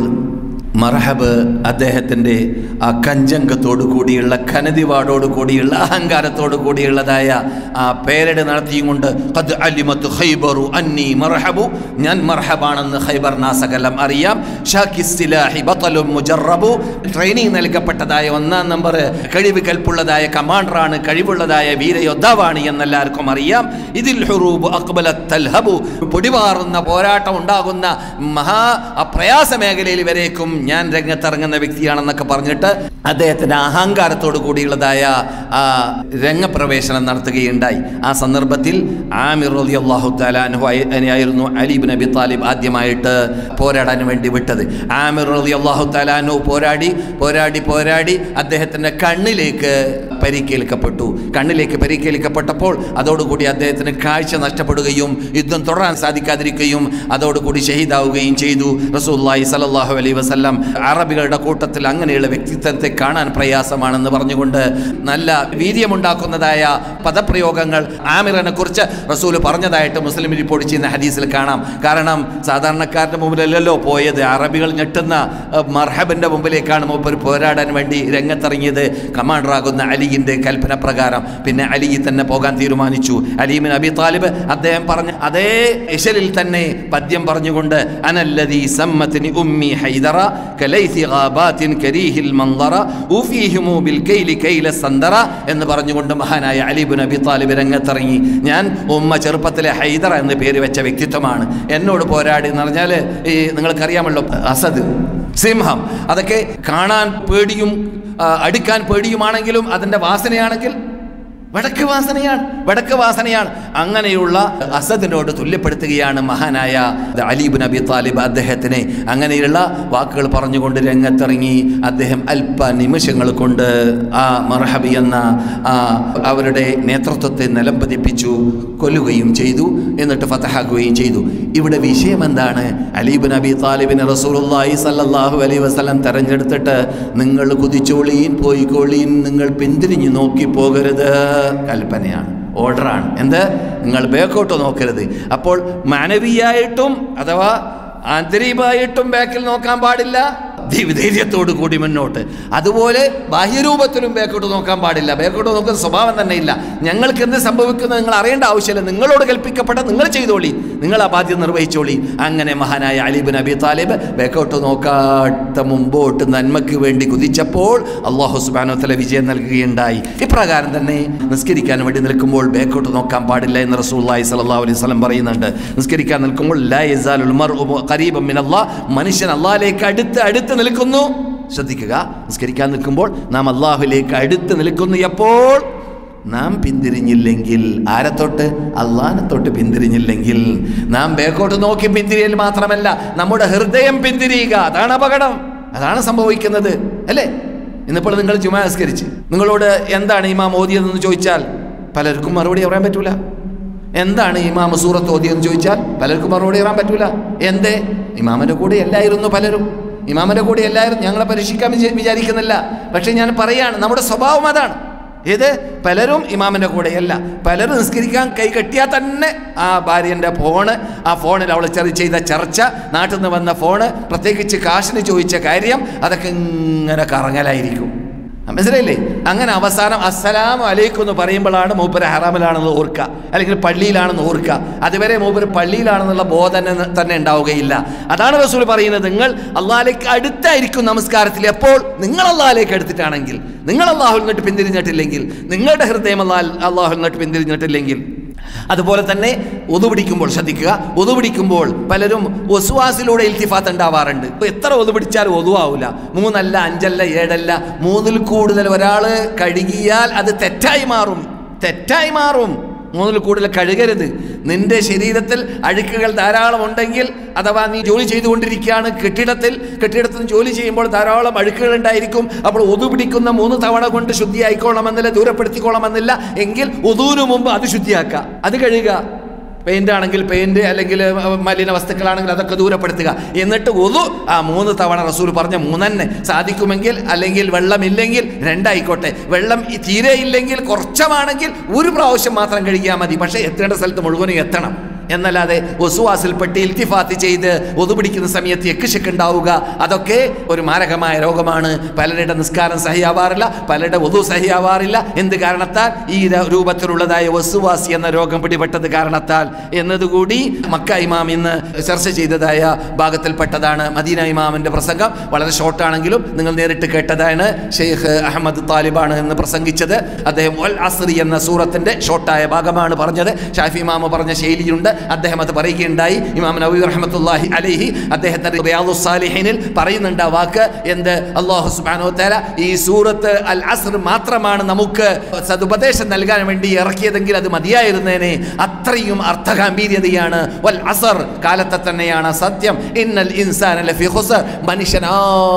മർഹബ് അദ്ദേഹത്തിൻ്റെ ആ കഞ്ചങ്കത്തോടു കൂടിയുള്ള ഖനതിവാടോട് കൂടിയുള്ള അഹങ്കാരത്തോടു കൂടിയുള്ളതായ ആ പേരട് നടത്തിയും കൊണ്ട് ഖദ് അലിമത്ത് ഖൈബറു അന്നി മർഹബു ഞാൻ മർഹബാണെന്ന് ഖൈബർ നാസകലം അറിയാം ഷാക്കിസ്തിലാഹി ബത്തലും മുജറബു ട്രെയിനിങ് നൽകപ്പെട്ടതായ ഒന്നാം നമ്പർ കഴിവ് കൽപ്പുള്ളതായ കമാൻഡറാണ് കഴിവുള്ളതായ വീരയോദ്ധാവാണ് എന്നെല്ലാവർക്കും അറിയാം ഇതിൽ ഹുറൂബ് അക്ബല തൽഹബു പൊടിവാറുന്ന പോരാട്ടം ഉണ്ടാകുന്ന മഹാ ആ പ്രയാസ മേഖലയിൽ വരേക്കും ഞാൻ രംഗത്തിറങ്ങുന്ന വ്യക്തിയാണെന്നൊക്കെ പറഞ്ഞിട്ട് അദ്ദേഹത്തിന്റെ അഹങ്കാരത്തോടു കൂടിയുള്ളതായ ആ രംഗപ്രവേശനം നടത്തുകയുണ്ടായി ആ സന്ദർഭത്തിൽ ആമിർ റലി അള്ളാഹു താലാൻഹു ആയിരുന്നു അലീബ് നബി താലിബ് ആദ്യമായിട്ട് പോരാടാൻ വേണ്ടി വിട്ടത് ആമിർ റലി അള്ളാഹു താലാൻഹു പോരാടി പോരാടി പോരാടി അദ്ദേഹത്തിന്റെ കണ്ണിലേക്ക് പരിക്കേൽക്കപ്പെട്ടു കണ്ണിലേക്ക് പരിക്കേൽക്കപ്പെട്ടപ്പോൾ അതോടുകൂടി അദ്ദേഹത്തിന് കാഴ്ച നഷ്ടപ്പെടുകയും യുദ്ധം തുടരാൻ സാധിക്കാതിരിക്കുകയും അതോടുകൂടി ഷഹീദാവുകയും ചെയ്തു റസൂല്ലായി സലല്ലാഹു അലൈ വസല്ലം അറബികളുടെ കൂട്ടത്തിൽ അങ്ങനെയുള്ള വ്യക്തിത്വത്തെ കാണാൻ പ്രയാസമാണെന്ന് പറഞ്ഞുകൊണ്ട് നല്ല വീര്യമുണ്ടാക്കുന്നതായ പദപ്രയോഗങ്ങൾ ആമിറിനെ കുറിച്ച് റസൂൽ പറഞ്ഞതായിട്ട് മുസ്ലിം റിപ്പോർട്ട് ചെയ്യുന്ന ഹദീസിൽ കാണാം കാരണം സാധാരണക്കാരൻ്റെ മുമ്പിലല്ലല്ലോ പോയത് അറബികൾ ഞെട്ടുന്ന അഹ്, മർഹബിന്റെ മുമ്പിലേക്കാണ് മൂപ്പർ പോരാടാൻ വേണ്ടി രംഗത്തിറങ്ങിയത് കമാൻഡറാകുന്ന അലിയിന്റെ കൽപ്പന പ്രകാരം പിന്നെ അലി തന്നെ പോകാൻ തീരുമാനിച്ചു അലീമിൻ അബി താലിബ് അദ്ദേഹം പറഞ്ഞ അതേ ഇശലിൽ തന്നെ പദ്യം പറഞ്ഞുകൊണ്ട് അനല്ലദീ സമ്മത്തിനി ഉമ്മി ഹൈദറ കലൈസി ഗാബാത്തിൻ കരീഹിൽ മൻദറ ഉഫീഹിമു ബിൽ കൈലി കൈല സന്ദറ എന്ന് പറഞ്ഞുകൊണ്ട് മഹാനായ അലിബിൻ അബി താലിബ് രംഗത്തിറങ്ങി ഞാൻ ഉമ്മ ചെറുപ്പത്തിലെ ഹൈദറ എന്ന് പേര് വെച്ച വ്യക്തിത്വമാണ് എന്നോട് പോരാടി എന്ന് പറഞ്ഞാൽ ഈ നിങ്ങൾക്കറിയാമല്ലോ അസദ് സിംഹം അതൊക്കെ കാണാൻ പേടിയും ആ, അടുക്കാൻ പേടിയുമാണെങ്കിലും അതിൻ്റെ വാസനയാണെങ്കിൽ വടക്ക് വാസനയാണ് വടക്ക് വാസനയാണ് അങ്ങനെയുള്ള അസദിനോട് തുല്യപ്പെടുത്തുകയാണ് മഹാനായ അലീബ് നബി താലിബ് അദ്ദേഹത്തിനെ അങ്ങനെയുള്ള വാക്കുകൾ പറഞ്ഞുകൊണ്ട് രംഗത്തിറങ്ങി അദ്ദേഹം അല്പ നിമിഷങ്ങൾ കൊണ്ട് ആ മർഹബി എന്ന ആ അവരുടെ നേതൃത്വത്തെ നിലംപതിപ്പിച്ചു കൊല്ലുകയും ചെയ്തു എന്നിട്ട് ഫതഹാക്കുകയും ചെയ്തു ഇവിടെ വിഷയം എന്താണ് അലീബ് നബി താലിബിന് റസൂലുള്ളാഹി സല്ലല്ലാഹു അലൈഹി വസല്ലം തെരഞ്ഞെടുത്തിട്ട് നിങ്ങൾ കുതിച്ചോളീൻ പോയിക്കോളീൻ നിങ്ങൾ പിന്തിരിഞ്ഞു നോക്കി പോകരുത് കൽപ്പനയാണ് ഓർഡറാണ് എന്ത് നിങ്ങൾ ബേക്കോട്ട് നോക്കരുത് അപ്പോൾ മാനവീയായിട്ടും അഥവാ ആന്തരികമായിട്ടും ബാക്കിൽ നോക്കാൻ പാടില്ല ധൈര്യത്തോടു കൂടി മുന്നോട്ട് അതുപോലെ ബാഹ്യരൂപത്തിലും ബേക്കോട്ട് നോക്കാൻ പാടില്ല ബേക്കോട്ട് നോക്കുന്ന സ്വഭാവം തന്നെ ഇല്ല ഞങ്ങൾക്ക് എന്ത് സംഭവിക്കുന്നത് നിങ്ങൾ അറിയേണ്ട ആവശ്യമില്ല നിങ്ങളോട് കൽപ്പിക്കപ്പെട്ട നിങ്ങൾ ചെയ്തോളി നിങ്ങൾ ആ ബാധ്യത നിർവഹിച്ചോളി അങ്ങനെ മഹാനായ അലിബിൻ അബി താലിബ് ബേക്കോട്ട് നോക്കാത്ത മുമ്പോട്ട് നന്മയ്ക്ക് വേണ്ടി കുതിച്ചപ്പോൾ അള്ളാഹു സുബാനോത്തല വിജയം നൽകുകയുണ്ടായി ഇപ്രകാരം തന്നെ നിസ്കരിക്കാൻ വേണ്ടി നിൽക്കുമ്പോൾ ബേക്കോട്ട് നോക്കാൻ പാടില്ല എന്ന് റസൂല്ലായി സല്ലല്ലാഹു അലൈഹി വസല്ലം പറയുന്നുണ്ട് നിസ്കരിക്കാൻ നിൽക്കുമ്പോൾ ലാ യസാലുൽ മർഉ ഖരീബൻ മിൻ അല്ലാഹ് മനുഷ്യൻ അള്ളാഹിലേക്ക് അടുത്ത് അടുത്ത് നിൽക്കുന്നു ശ്രദ്ധിക്കുക നിസ്കരിക്കാൻ നിൽക്കുമ്പോൾ നാം അള്ളാഹുലേക്ക് അടുത്ത് നിൽക്കുന്നു എപ്പോൾ നാം പിന്തിരിഞ്ഞില്ലെങ്കിൽ ആരെ തൊട്ട് അള്ളാഹിനെ തൊട്ട് പിന്തിരിഞ്ഞില്ലെങ്കിൽ നാം ബേക്കോട്ട് നോക്കി പിന്തിരിയൽ മാത്രമല്ല നമ്മുടെ ഹൃദയം പിന്തിരിയുക അതാണ് അപകടം അതാണ് സംഭവിക്കുന്നത് അല്ലേ ഇന്നിപ്പോൾ നിങ്ങൾ ജുമാ നിസ്കരിച്ച് നിങ്ങളോട് എന്താണ് ഇമാം ഓതിയതെന്ന് ചോദിച്ചാൽ പലർക്കും മറുപടി പറയാൻ പറ്റൂല എന്താണ് ഇമാം സൂറത്ത് ഓതിയെന്ന് ചോദിച്ചാൽ പലർക്കും മറുപടി പറയാൻ പറ്റൂല എന്തേ ഇമാമിന്റെ കൂടെ എല്ലായിരുന്നു പലരും ഇമാമിന്റെ കൂടെ എല്ലാവരും ഞങ്ങളെ പരീക്ഷിക്കാൻ വിചാ- വിചാരിക്കുന്നില്ല പക്ഷെ ഞാൻ പറയാണ് നമ്മുടെ സ്വഭാവം അതാണ് ഏത് പലരും ഇമാമിന്റെ കൂടെയല്ല പലരും നിസ്കരിക്കാൻ കൈ കെട്ടിയാൽ തന്നെ ആ ഭാര്യൻ്റെ ഫോണ് ആ ഫോണിൽ അവൾ ചെറിയ ചെയ്ത ചർച്ച നാട്ടിൽ നിന്ന് വന്ന ഫോണ് പ്രത്യേകിച്ച് കാശിന് ചോദിച്ച കാര്യം അതൊക്കെ ഇങ്ങനെ കറങ്ങലായിരിക്കും മനസ്സിലായില്ലേ അങ്ങനെ അവസാനം അസ്സലാം അലൈക്കും എന്ന് പറയുമ്പോഴാണ് മൂപ്പര് ഹറാമിലാണെന്ന് ഓർക്കുക അല്ലെങ്കിൽ പള്ളിയിലാണെന്ന് ഓർക്കുക അതുവരെ മൂപ്പര് പള്ളിയിലാണെന്നുള്ള ബോധം തന്നെ തന്നെ ഉണ്ടാവുകയില്ല അതാണ് റസൂൽ പറയുന്നത് നിങ്ങൾ അള്ളാഹിലേക്ക് അടുത്തായിരിക്കും നമസ്കാരത്തിൽ എപ്പോൾ നിങ്ങൾ അള്ളാഹിലേക്ക് അടുത്തിട്ടാണെങ്കിൽ നിങ്ങൾ അള്ളാഹുൽ നിന്നിട്ട് പിന്തിരിഞ്ഞിട്ടില്ലെങ്കിൽ നിങ്ങളുടെ ഹൃദയം അള്ളാഹ് അള്ളാഹുൽ നിന്നിട്ട് പിന്തിരിഞ്ഞിട്ടില്ലെങ്കിൽ അതുപോലെ തന്നെ ഒതു പിടിക്കുമ്പോൾ ശ്രദ്ധിക്കുക ഒതു പിടിക്കുമ്പോൾ പലരും ഒസുവാസിലൂടെ ഇൽത്തിഫാത്ത് ഉണ്ടാവാറുണ്ട് ഇപ്പൊ എത്ര ഒതു പിടിച്ചാലും ഒതുവാവില്ല മൂന്നല്ല അഞ്ചല്ല ഏഴല്ല മൂന്നിൽ കൂടുതൽ ഒരാൾ കഴുകിയാൽ അത് തെറ്റായി മാറും തെറ്റായി മാറും മൂന്നിൽ കൂടുതൽ കഴുകരുത് നിന്റെ ശരീരത്തിൽ അഴുക്കുകൾ ധാരാളം ഉണ്ടെങ്കിൽ അഥവാ നീ ജോലി ചെയ്തുകൊണ്ടിരിക്കുകയാണ് കെട്ടിടത്തിൽ കെട്ടിടത്തിൽ നിന്ന് ജോലി ചെയ്യുമ്പോൾ ധാരാളം അഴുക്കുകൾ ഉണ്ടായിരിക്കും അപ്പോൾ ഒതു പിടിക്കുന്ന മൂന്ന് തവണ കൊണ്ട് ശുദ്ധിയായിക്കോളണമെന്നില്ല ദൂരപ്പെടുത്തിക്കോളണമെന്നില്ല എങ്കിൽ ഒതുവിനു മുമ്പ് അത് ശുദ്ധിയാക്കുക അത് കഴുകുക പെയിന്റ് ആണെങ്കിൽ പെയിന്റ് അല്ലെങ്കിൽ മലിന വസ്തുക്കളാണെങ്കിൽ അതൊക്കെ ദൂരപ്പെടുത്തുക എന്നിട്ട് ഒതു ആ മൂന്ന് തവണ റസൂൽ പറഞ്ഞ മൂന്നെന്നെ സാധിക്കുമെങ്കിൽ അല്ലെങ്കിൽ വെള്ളമില്ലെങ്കിൽ രണ്ടായിക്കോട്ടെ വെള്ളം ഈ തീരെ ഇല്ലെങ്കിൽ കുറച്ചമാണെങ്കിൽ ഒരു പ്രാവശ്യം മാത്രം കഴുകിയാൽ മതി പക്ഷേ എത്തേണ്ട സ്ഥലത്ത് മുഴുവനും എത്തണം എന്നല്ലാതെ ഒസുവാസിൽപ്പെട്ട് ഇൽത്തിഫാത്ത് ചെയ്ത് ഒതു പിടിക്കുന്ന സമയത്ത് എക്കുശക്ക് ഉണ്ടാവുക അതൊക്കെ ഒരു മാരകമായ രോഗമാണ് പലരുടെ നിസ്കാരം സഹിയാവാറില്ല പലരുടെ ഒതു സഹിയാവാറില്ല എന്ത് കാരണത്താൽ ഈ ര- രൂപത്തിലുള്ളതായ വസുവാസി എന്ന രോഗം പിടിപെട്ടത് കാരണത്താൽ എന്നതുകൂടി മക്ക ഇമാം ഇന്ന് ചർച്ച ചെയ്തതായ ഭാഗത്തിൽപ്പെട്ടതാണ് മദീന ഇമാമിന്റെ പ്രസംഗം വളരെ ഷോർട്ടാണെങ്കിലും നിങ്ങൾ നേരിട്ട് കേട്ടതാണ് ഷെയ്ഖ് അഹമ്മദ് താലിബാണ് എന്ന് പ്രസംഗിച്ചത് അദ്ദേഹം ഒൽ അസ്രി എന്ന സൂറത്തിന്റെ ഷോർട്ടായ ഭാഗമാണ് പറഞ്ഞത് ഷാഫി ഇമാമ പറഞ്ഞ ശൈലിയുണ്ട് അദ്ദേഹം അത് പറയുകയുണ്ടായി ഇമാം നബി റഹ്മത്തുള്ളാഹി അലൈഹി അദ്ദേഹത്തിന്റെ റിയാദു സാലിഹിനിൽ പറയുന്നുണ്ട് ആ വാക്ക് എന്ത് അള്ളാഹു സുബ്ഹാനഹു തആല ഈ സൂറത്ത് അൽ അസ്ർ മാത്രമാണ് നമുക്ക് സതുപദേശം നൽകാൻ വേണ്ടി ഇറക്കിയതെങ്കിൽ അത് മതിയായിരുന്നേനെ അത്രയും അർത്ഥഗാംഭീര്യതയാണ് വൽ അസർ കാലത്തെ തന്നെയാണ് സത്യം ഇന്നൽ ഇൻസാന ലഫി ഖുസർ മനുഷ്യനാ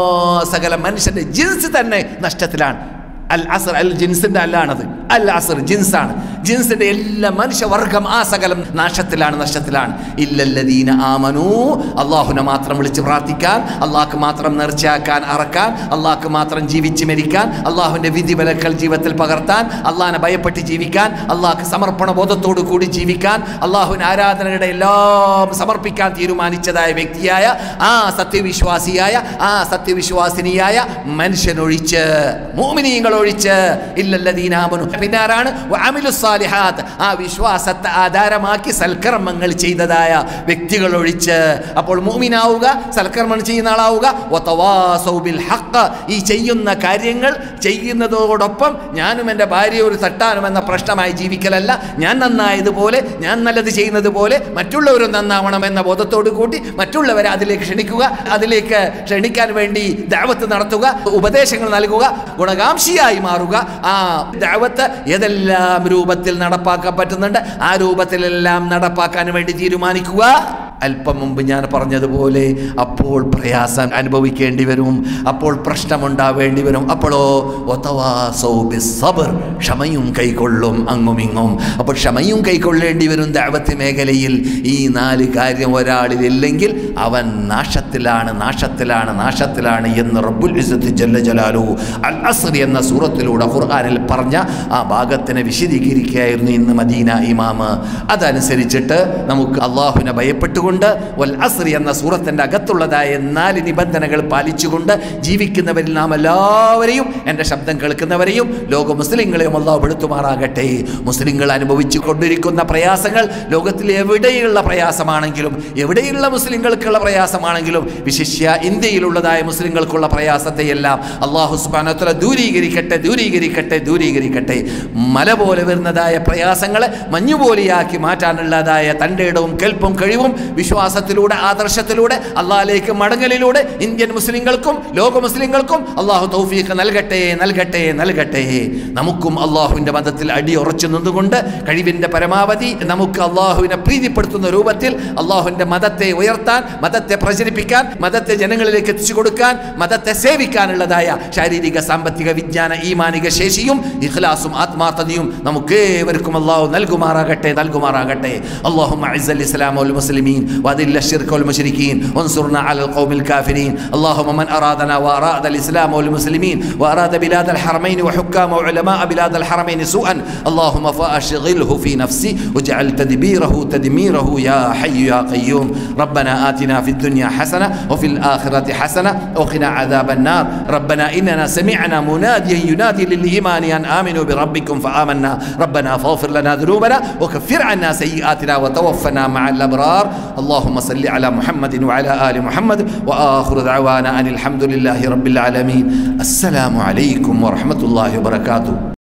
സകല മനുഷ്യന്റെ ജിൻസ് തന്നെ നഷ്ടത്തിലാണ് അൽ അസർ അൽ ജിൻസിന്റെ അല്ലാണത് അൽ അസർ ജിൻസാണ് ജിൻസിന്റെ എല്ലാ മനുഷ്യവർഗം ആ സകലം നാശത്തിലാണ് നഷ്ടത്തിലാണ് ഇല്ലല്ലദീന ആമനു അള്ളാഹുനെ മാത്രം വിളിച്ച് പ്രാർത്ഥിക്കാൻ അള്ളാഹ്ക്ക് മാത്രം നേർച്ചയാക്കാൻ അറക്കാൻ അള്ളാഹ്ക്ക് മാത്രം ജീവിച്ച് മരിക്കാൻ അള്ളാഹുവിന്റെ വിധി വിലക്കൽ ജീവിതത്തിൽ പകർത്താൻ അള്ളാഹിനെ ഭയപ്പെട്ട് ജീവിക്കാൻ അള്ളാഹ്ക്ക് സമർപ്പണ ബോധത്തോടു കൂടി ജീവിക്കാൻ അള്ളാഹുവിന് ആരാധനയുടെ എല്ലാം സമർപ്പിക്കാൻ തീരുമാനിച്ചതായ വ്യക്തിയായ ആ സത്യവിശ്വാസിയായ ആ സത്യവിശ്വാസിനിയായ മനുഷ്യനൊഴിച്ച് മോമിനീങ്ങൾ ഒഴിച്ച് ഇല്ലല്ലദീനാമനു പിന്നെ ആരാണ് വഅമിലു സാലിഹാത്ത് ആ വിശ്വാസത്തെ ആധാരമാക്കി സൽക്കർമ്മങ്ങൾ ചെയ്തതായ വ്യക്തികൾ ഒഴിച്ച് അപ്പോൾ മൂമിനാവുക സൽക്കർമ്മം ചെയ്യുന്ന ആളാവുക വതവാസൗ ബിൽ ഹഖ് ഈ ചെയ്യുന്ന കാര്യങ്ങൾ ചെയ്യുന്നതോടൊപ്പം ഞാനും എൻ്റെ ഭാര്യ ഒരു തട്ടാനും എന്ന പ്രശ്നമായി ജീവിക്കലല്ല ഞാൻ നന്നായതുപോലെ ഞാൻ നല്ലത് ചെയ്യുന്നത് പോലെ മറ്റുള്ളവരും നന്നാവണം എന്ന ബോധത്തോടു കൂടി മറ്റുള്ളവരെ അതിലേക്ക് ക്ഷണിക്കുക അതിലേക്ക് ക്ഷണിക്കാൻ വേണ്ടി ദാവത്ത് നടത്തുക ഉപദേശങ്ങൾ നൽകുക ഗുണകാംക്ഷിയായി മാറുക ആ ദാവത്ത് ഏതെല്ലാം രൂപത്തിൽ നടപ്പാക്കാൻ പറ്റുന്നുണ്ട് ആ രൂപത്തിലെല്ലാം നടപ്പാക്കാൻ വേണ്ടി തീരുമാനിക്കുക അല്പം മുമ്പ് ഞാൻ പറഞ്ഞതുപോലെ അപ്പോൾ പ്രയാസം അനുഭവിക്കേണ്ടി വരും അപ്പോൾ പ്രശ്നമുണ്ടാവേണ്ടി വരും അപ്പോഴോ ഒത്തവാസൗ ബിസ്സബ്ർ ക്ഷമയും കൈക്കൊള്ളും അങ്ങും ഇങ്ങും അപ്പോൾ ക്ഷമയും കൈക്കൊള്ളേണ്ടി വരും ദാവത്ത് മേഖലയിൽ ഈ നാല് കാര്യം ഒരാളിലില്ലെങ്കിൽ അവൻ നാശത്തിലാണ് നാശത്തിലാണ് നാശത്തിലാണ് എന്ന് റബ്ബുൽ ഇസ്സത്ത് ജല്ല ജലാലു അൽ അസ്ർ എന്ന സൂറത്തിലൂടെ ഖുർആനിൽ പറഞ്ഞ ആ ഭാഗത്തിനെ വിശദീകരിക്കുകയായിരുന്നു ഇന്ന് മദീന ഇമാമ് അതനുസരിച്ചിട്ട് നമുക്ക് അള്ളാഹുവിനെ ഭയപ്പെട്ടുകൊണ്ട് വൽ അസ്ർ എന്ന സൂറത്തിൻ്റെ അകത്തുള്ളതായ നാല് നിബന്ധനകൾ പാലിച്ചുകൊണ്ട് ജീവിക്കുന്നവരിൽ നാം എല്ലാവരെയും എൻ്റെ ശബ്ദം കേൾക്കുന്നവരെയും ലോക മുസ്ലിങ്ങളെയും അള്ളാഹു പെടുത്തുമാറാകട്ടെ മുസ്ലിങ്ങൾ അനുഭവിച്ചു കൊണ്ടിരിക്കുന്ന പ്രയാസങ്ങൾ ലോകത്തിൽ എവിടെയുള്ള പ്രയാസമാണെങ്കിലും എവിടെയുള്ള മുസ്ലിങ്ങൾക്കുള്ള പ്രയാസമാണെങ്കിലും വിശിഷ്യ ഇന്ത്യയിലുള്ളതായ മുസ്ലിങ്ങൾക്കുള്ള പ്രയാസത്തെയെല്ലാം അള്ളാഹു സുബാനത്തല ദൂരീകരിക്കട്ടെ ദൂരീകരിക്കട്ടെ ദൂരീകരിക്കട്ടെ മല പോലെ വരുന്നതായ പ്രയാസങ്ങളെ മഞ്ഞുപോലെയാക്കി മാറ്റാനുള്ളതായ തൻ്റെ ഇടവും കെൽപ്പും കഴിവും വിശ്വാസത്തിലൂടെ ആദർശത്തിലൂടെ അള്ളാഹിലേക്ക് മടങ്ങലിലൂടെ ഇന്ത്യൻ മുസ്ലിങ്ങൾക്കും ലോക മുസ്ലിങ്ങൾക്കും അള്ളാഹു തൗഫീഖ് നൽകട്ടെ നൽകട്ടെ നൽകട്ടെ നമുക്കും അള്ളാഹുവിൻ്റെ മതത്തിൽ അടിയുറച്ചു നിന്നുകൊണ്ട് കഴിവിൻ്റെ പരമാവധി നമുക്ക് അള്ളാഹുവിനെ പ്രീതിപ്പെടുത്തുന്ന രൂപത്തിൽ അള്ളാഹുവിൻ്റെ മതത്തെ ഉയർത്താൻ മതത്തെ പ്രചരിപ്പിക്കാൻ മതത്തെ ജനങ്ങളിലേക്ക് എത്തിച്ചു കൊടുക്കാൻ മതത്തെ സേവിക്കാനുള്ളതായ ശാരീരിക സാമ്പത്തിക വിജ്ഞാന ഈമാനിക ശേഷിയും ഇഖ്ലാസും ആത്മാർത്ഥതയും നമുക്കേവർക്കും അള്ളാഹു നൽകുമാറാകട്ടെ നൽകുമാറാകട്ടെ അള്ളാഹു ഇസ്ലാം والمسلمين وأذل الشرك والمشركين وانصرنا على القوم الكافرين اللهم من أرادنا وأراد الإسلام والمسلمين وأراد بلاد الحرمين وحكام وعلماء بلاد الحرمين سوءا اللهم فأشغله في نفسي واجعل تدبيره تدميره يا حي يا قيوم ربنا آتنا في الدنيا حسنة وفي الآخرة حسنة وقنا عذاب النار ربنا إننا سمعنا مناديا ينادي للإيمان أن آمنوا بربكم فآمنا ربنا فاغفر لنا ذنوبنا وكفر عنا سيئاتنا وتوفنا مع الأبرار اللهم صل على محمد وعلى آل محمد وآخر دعوانا أن الحمد لله رب العالمين السلام عليكم ورحمة الله وبركاته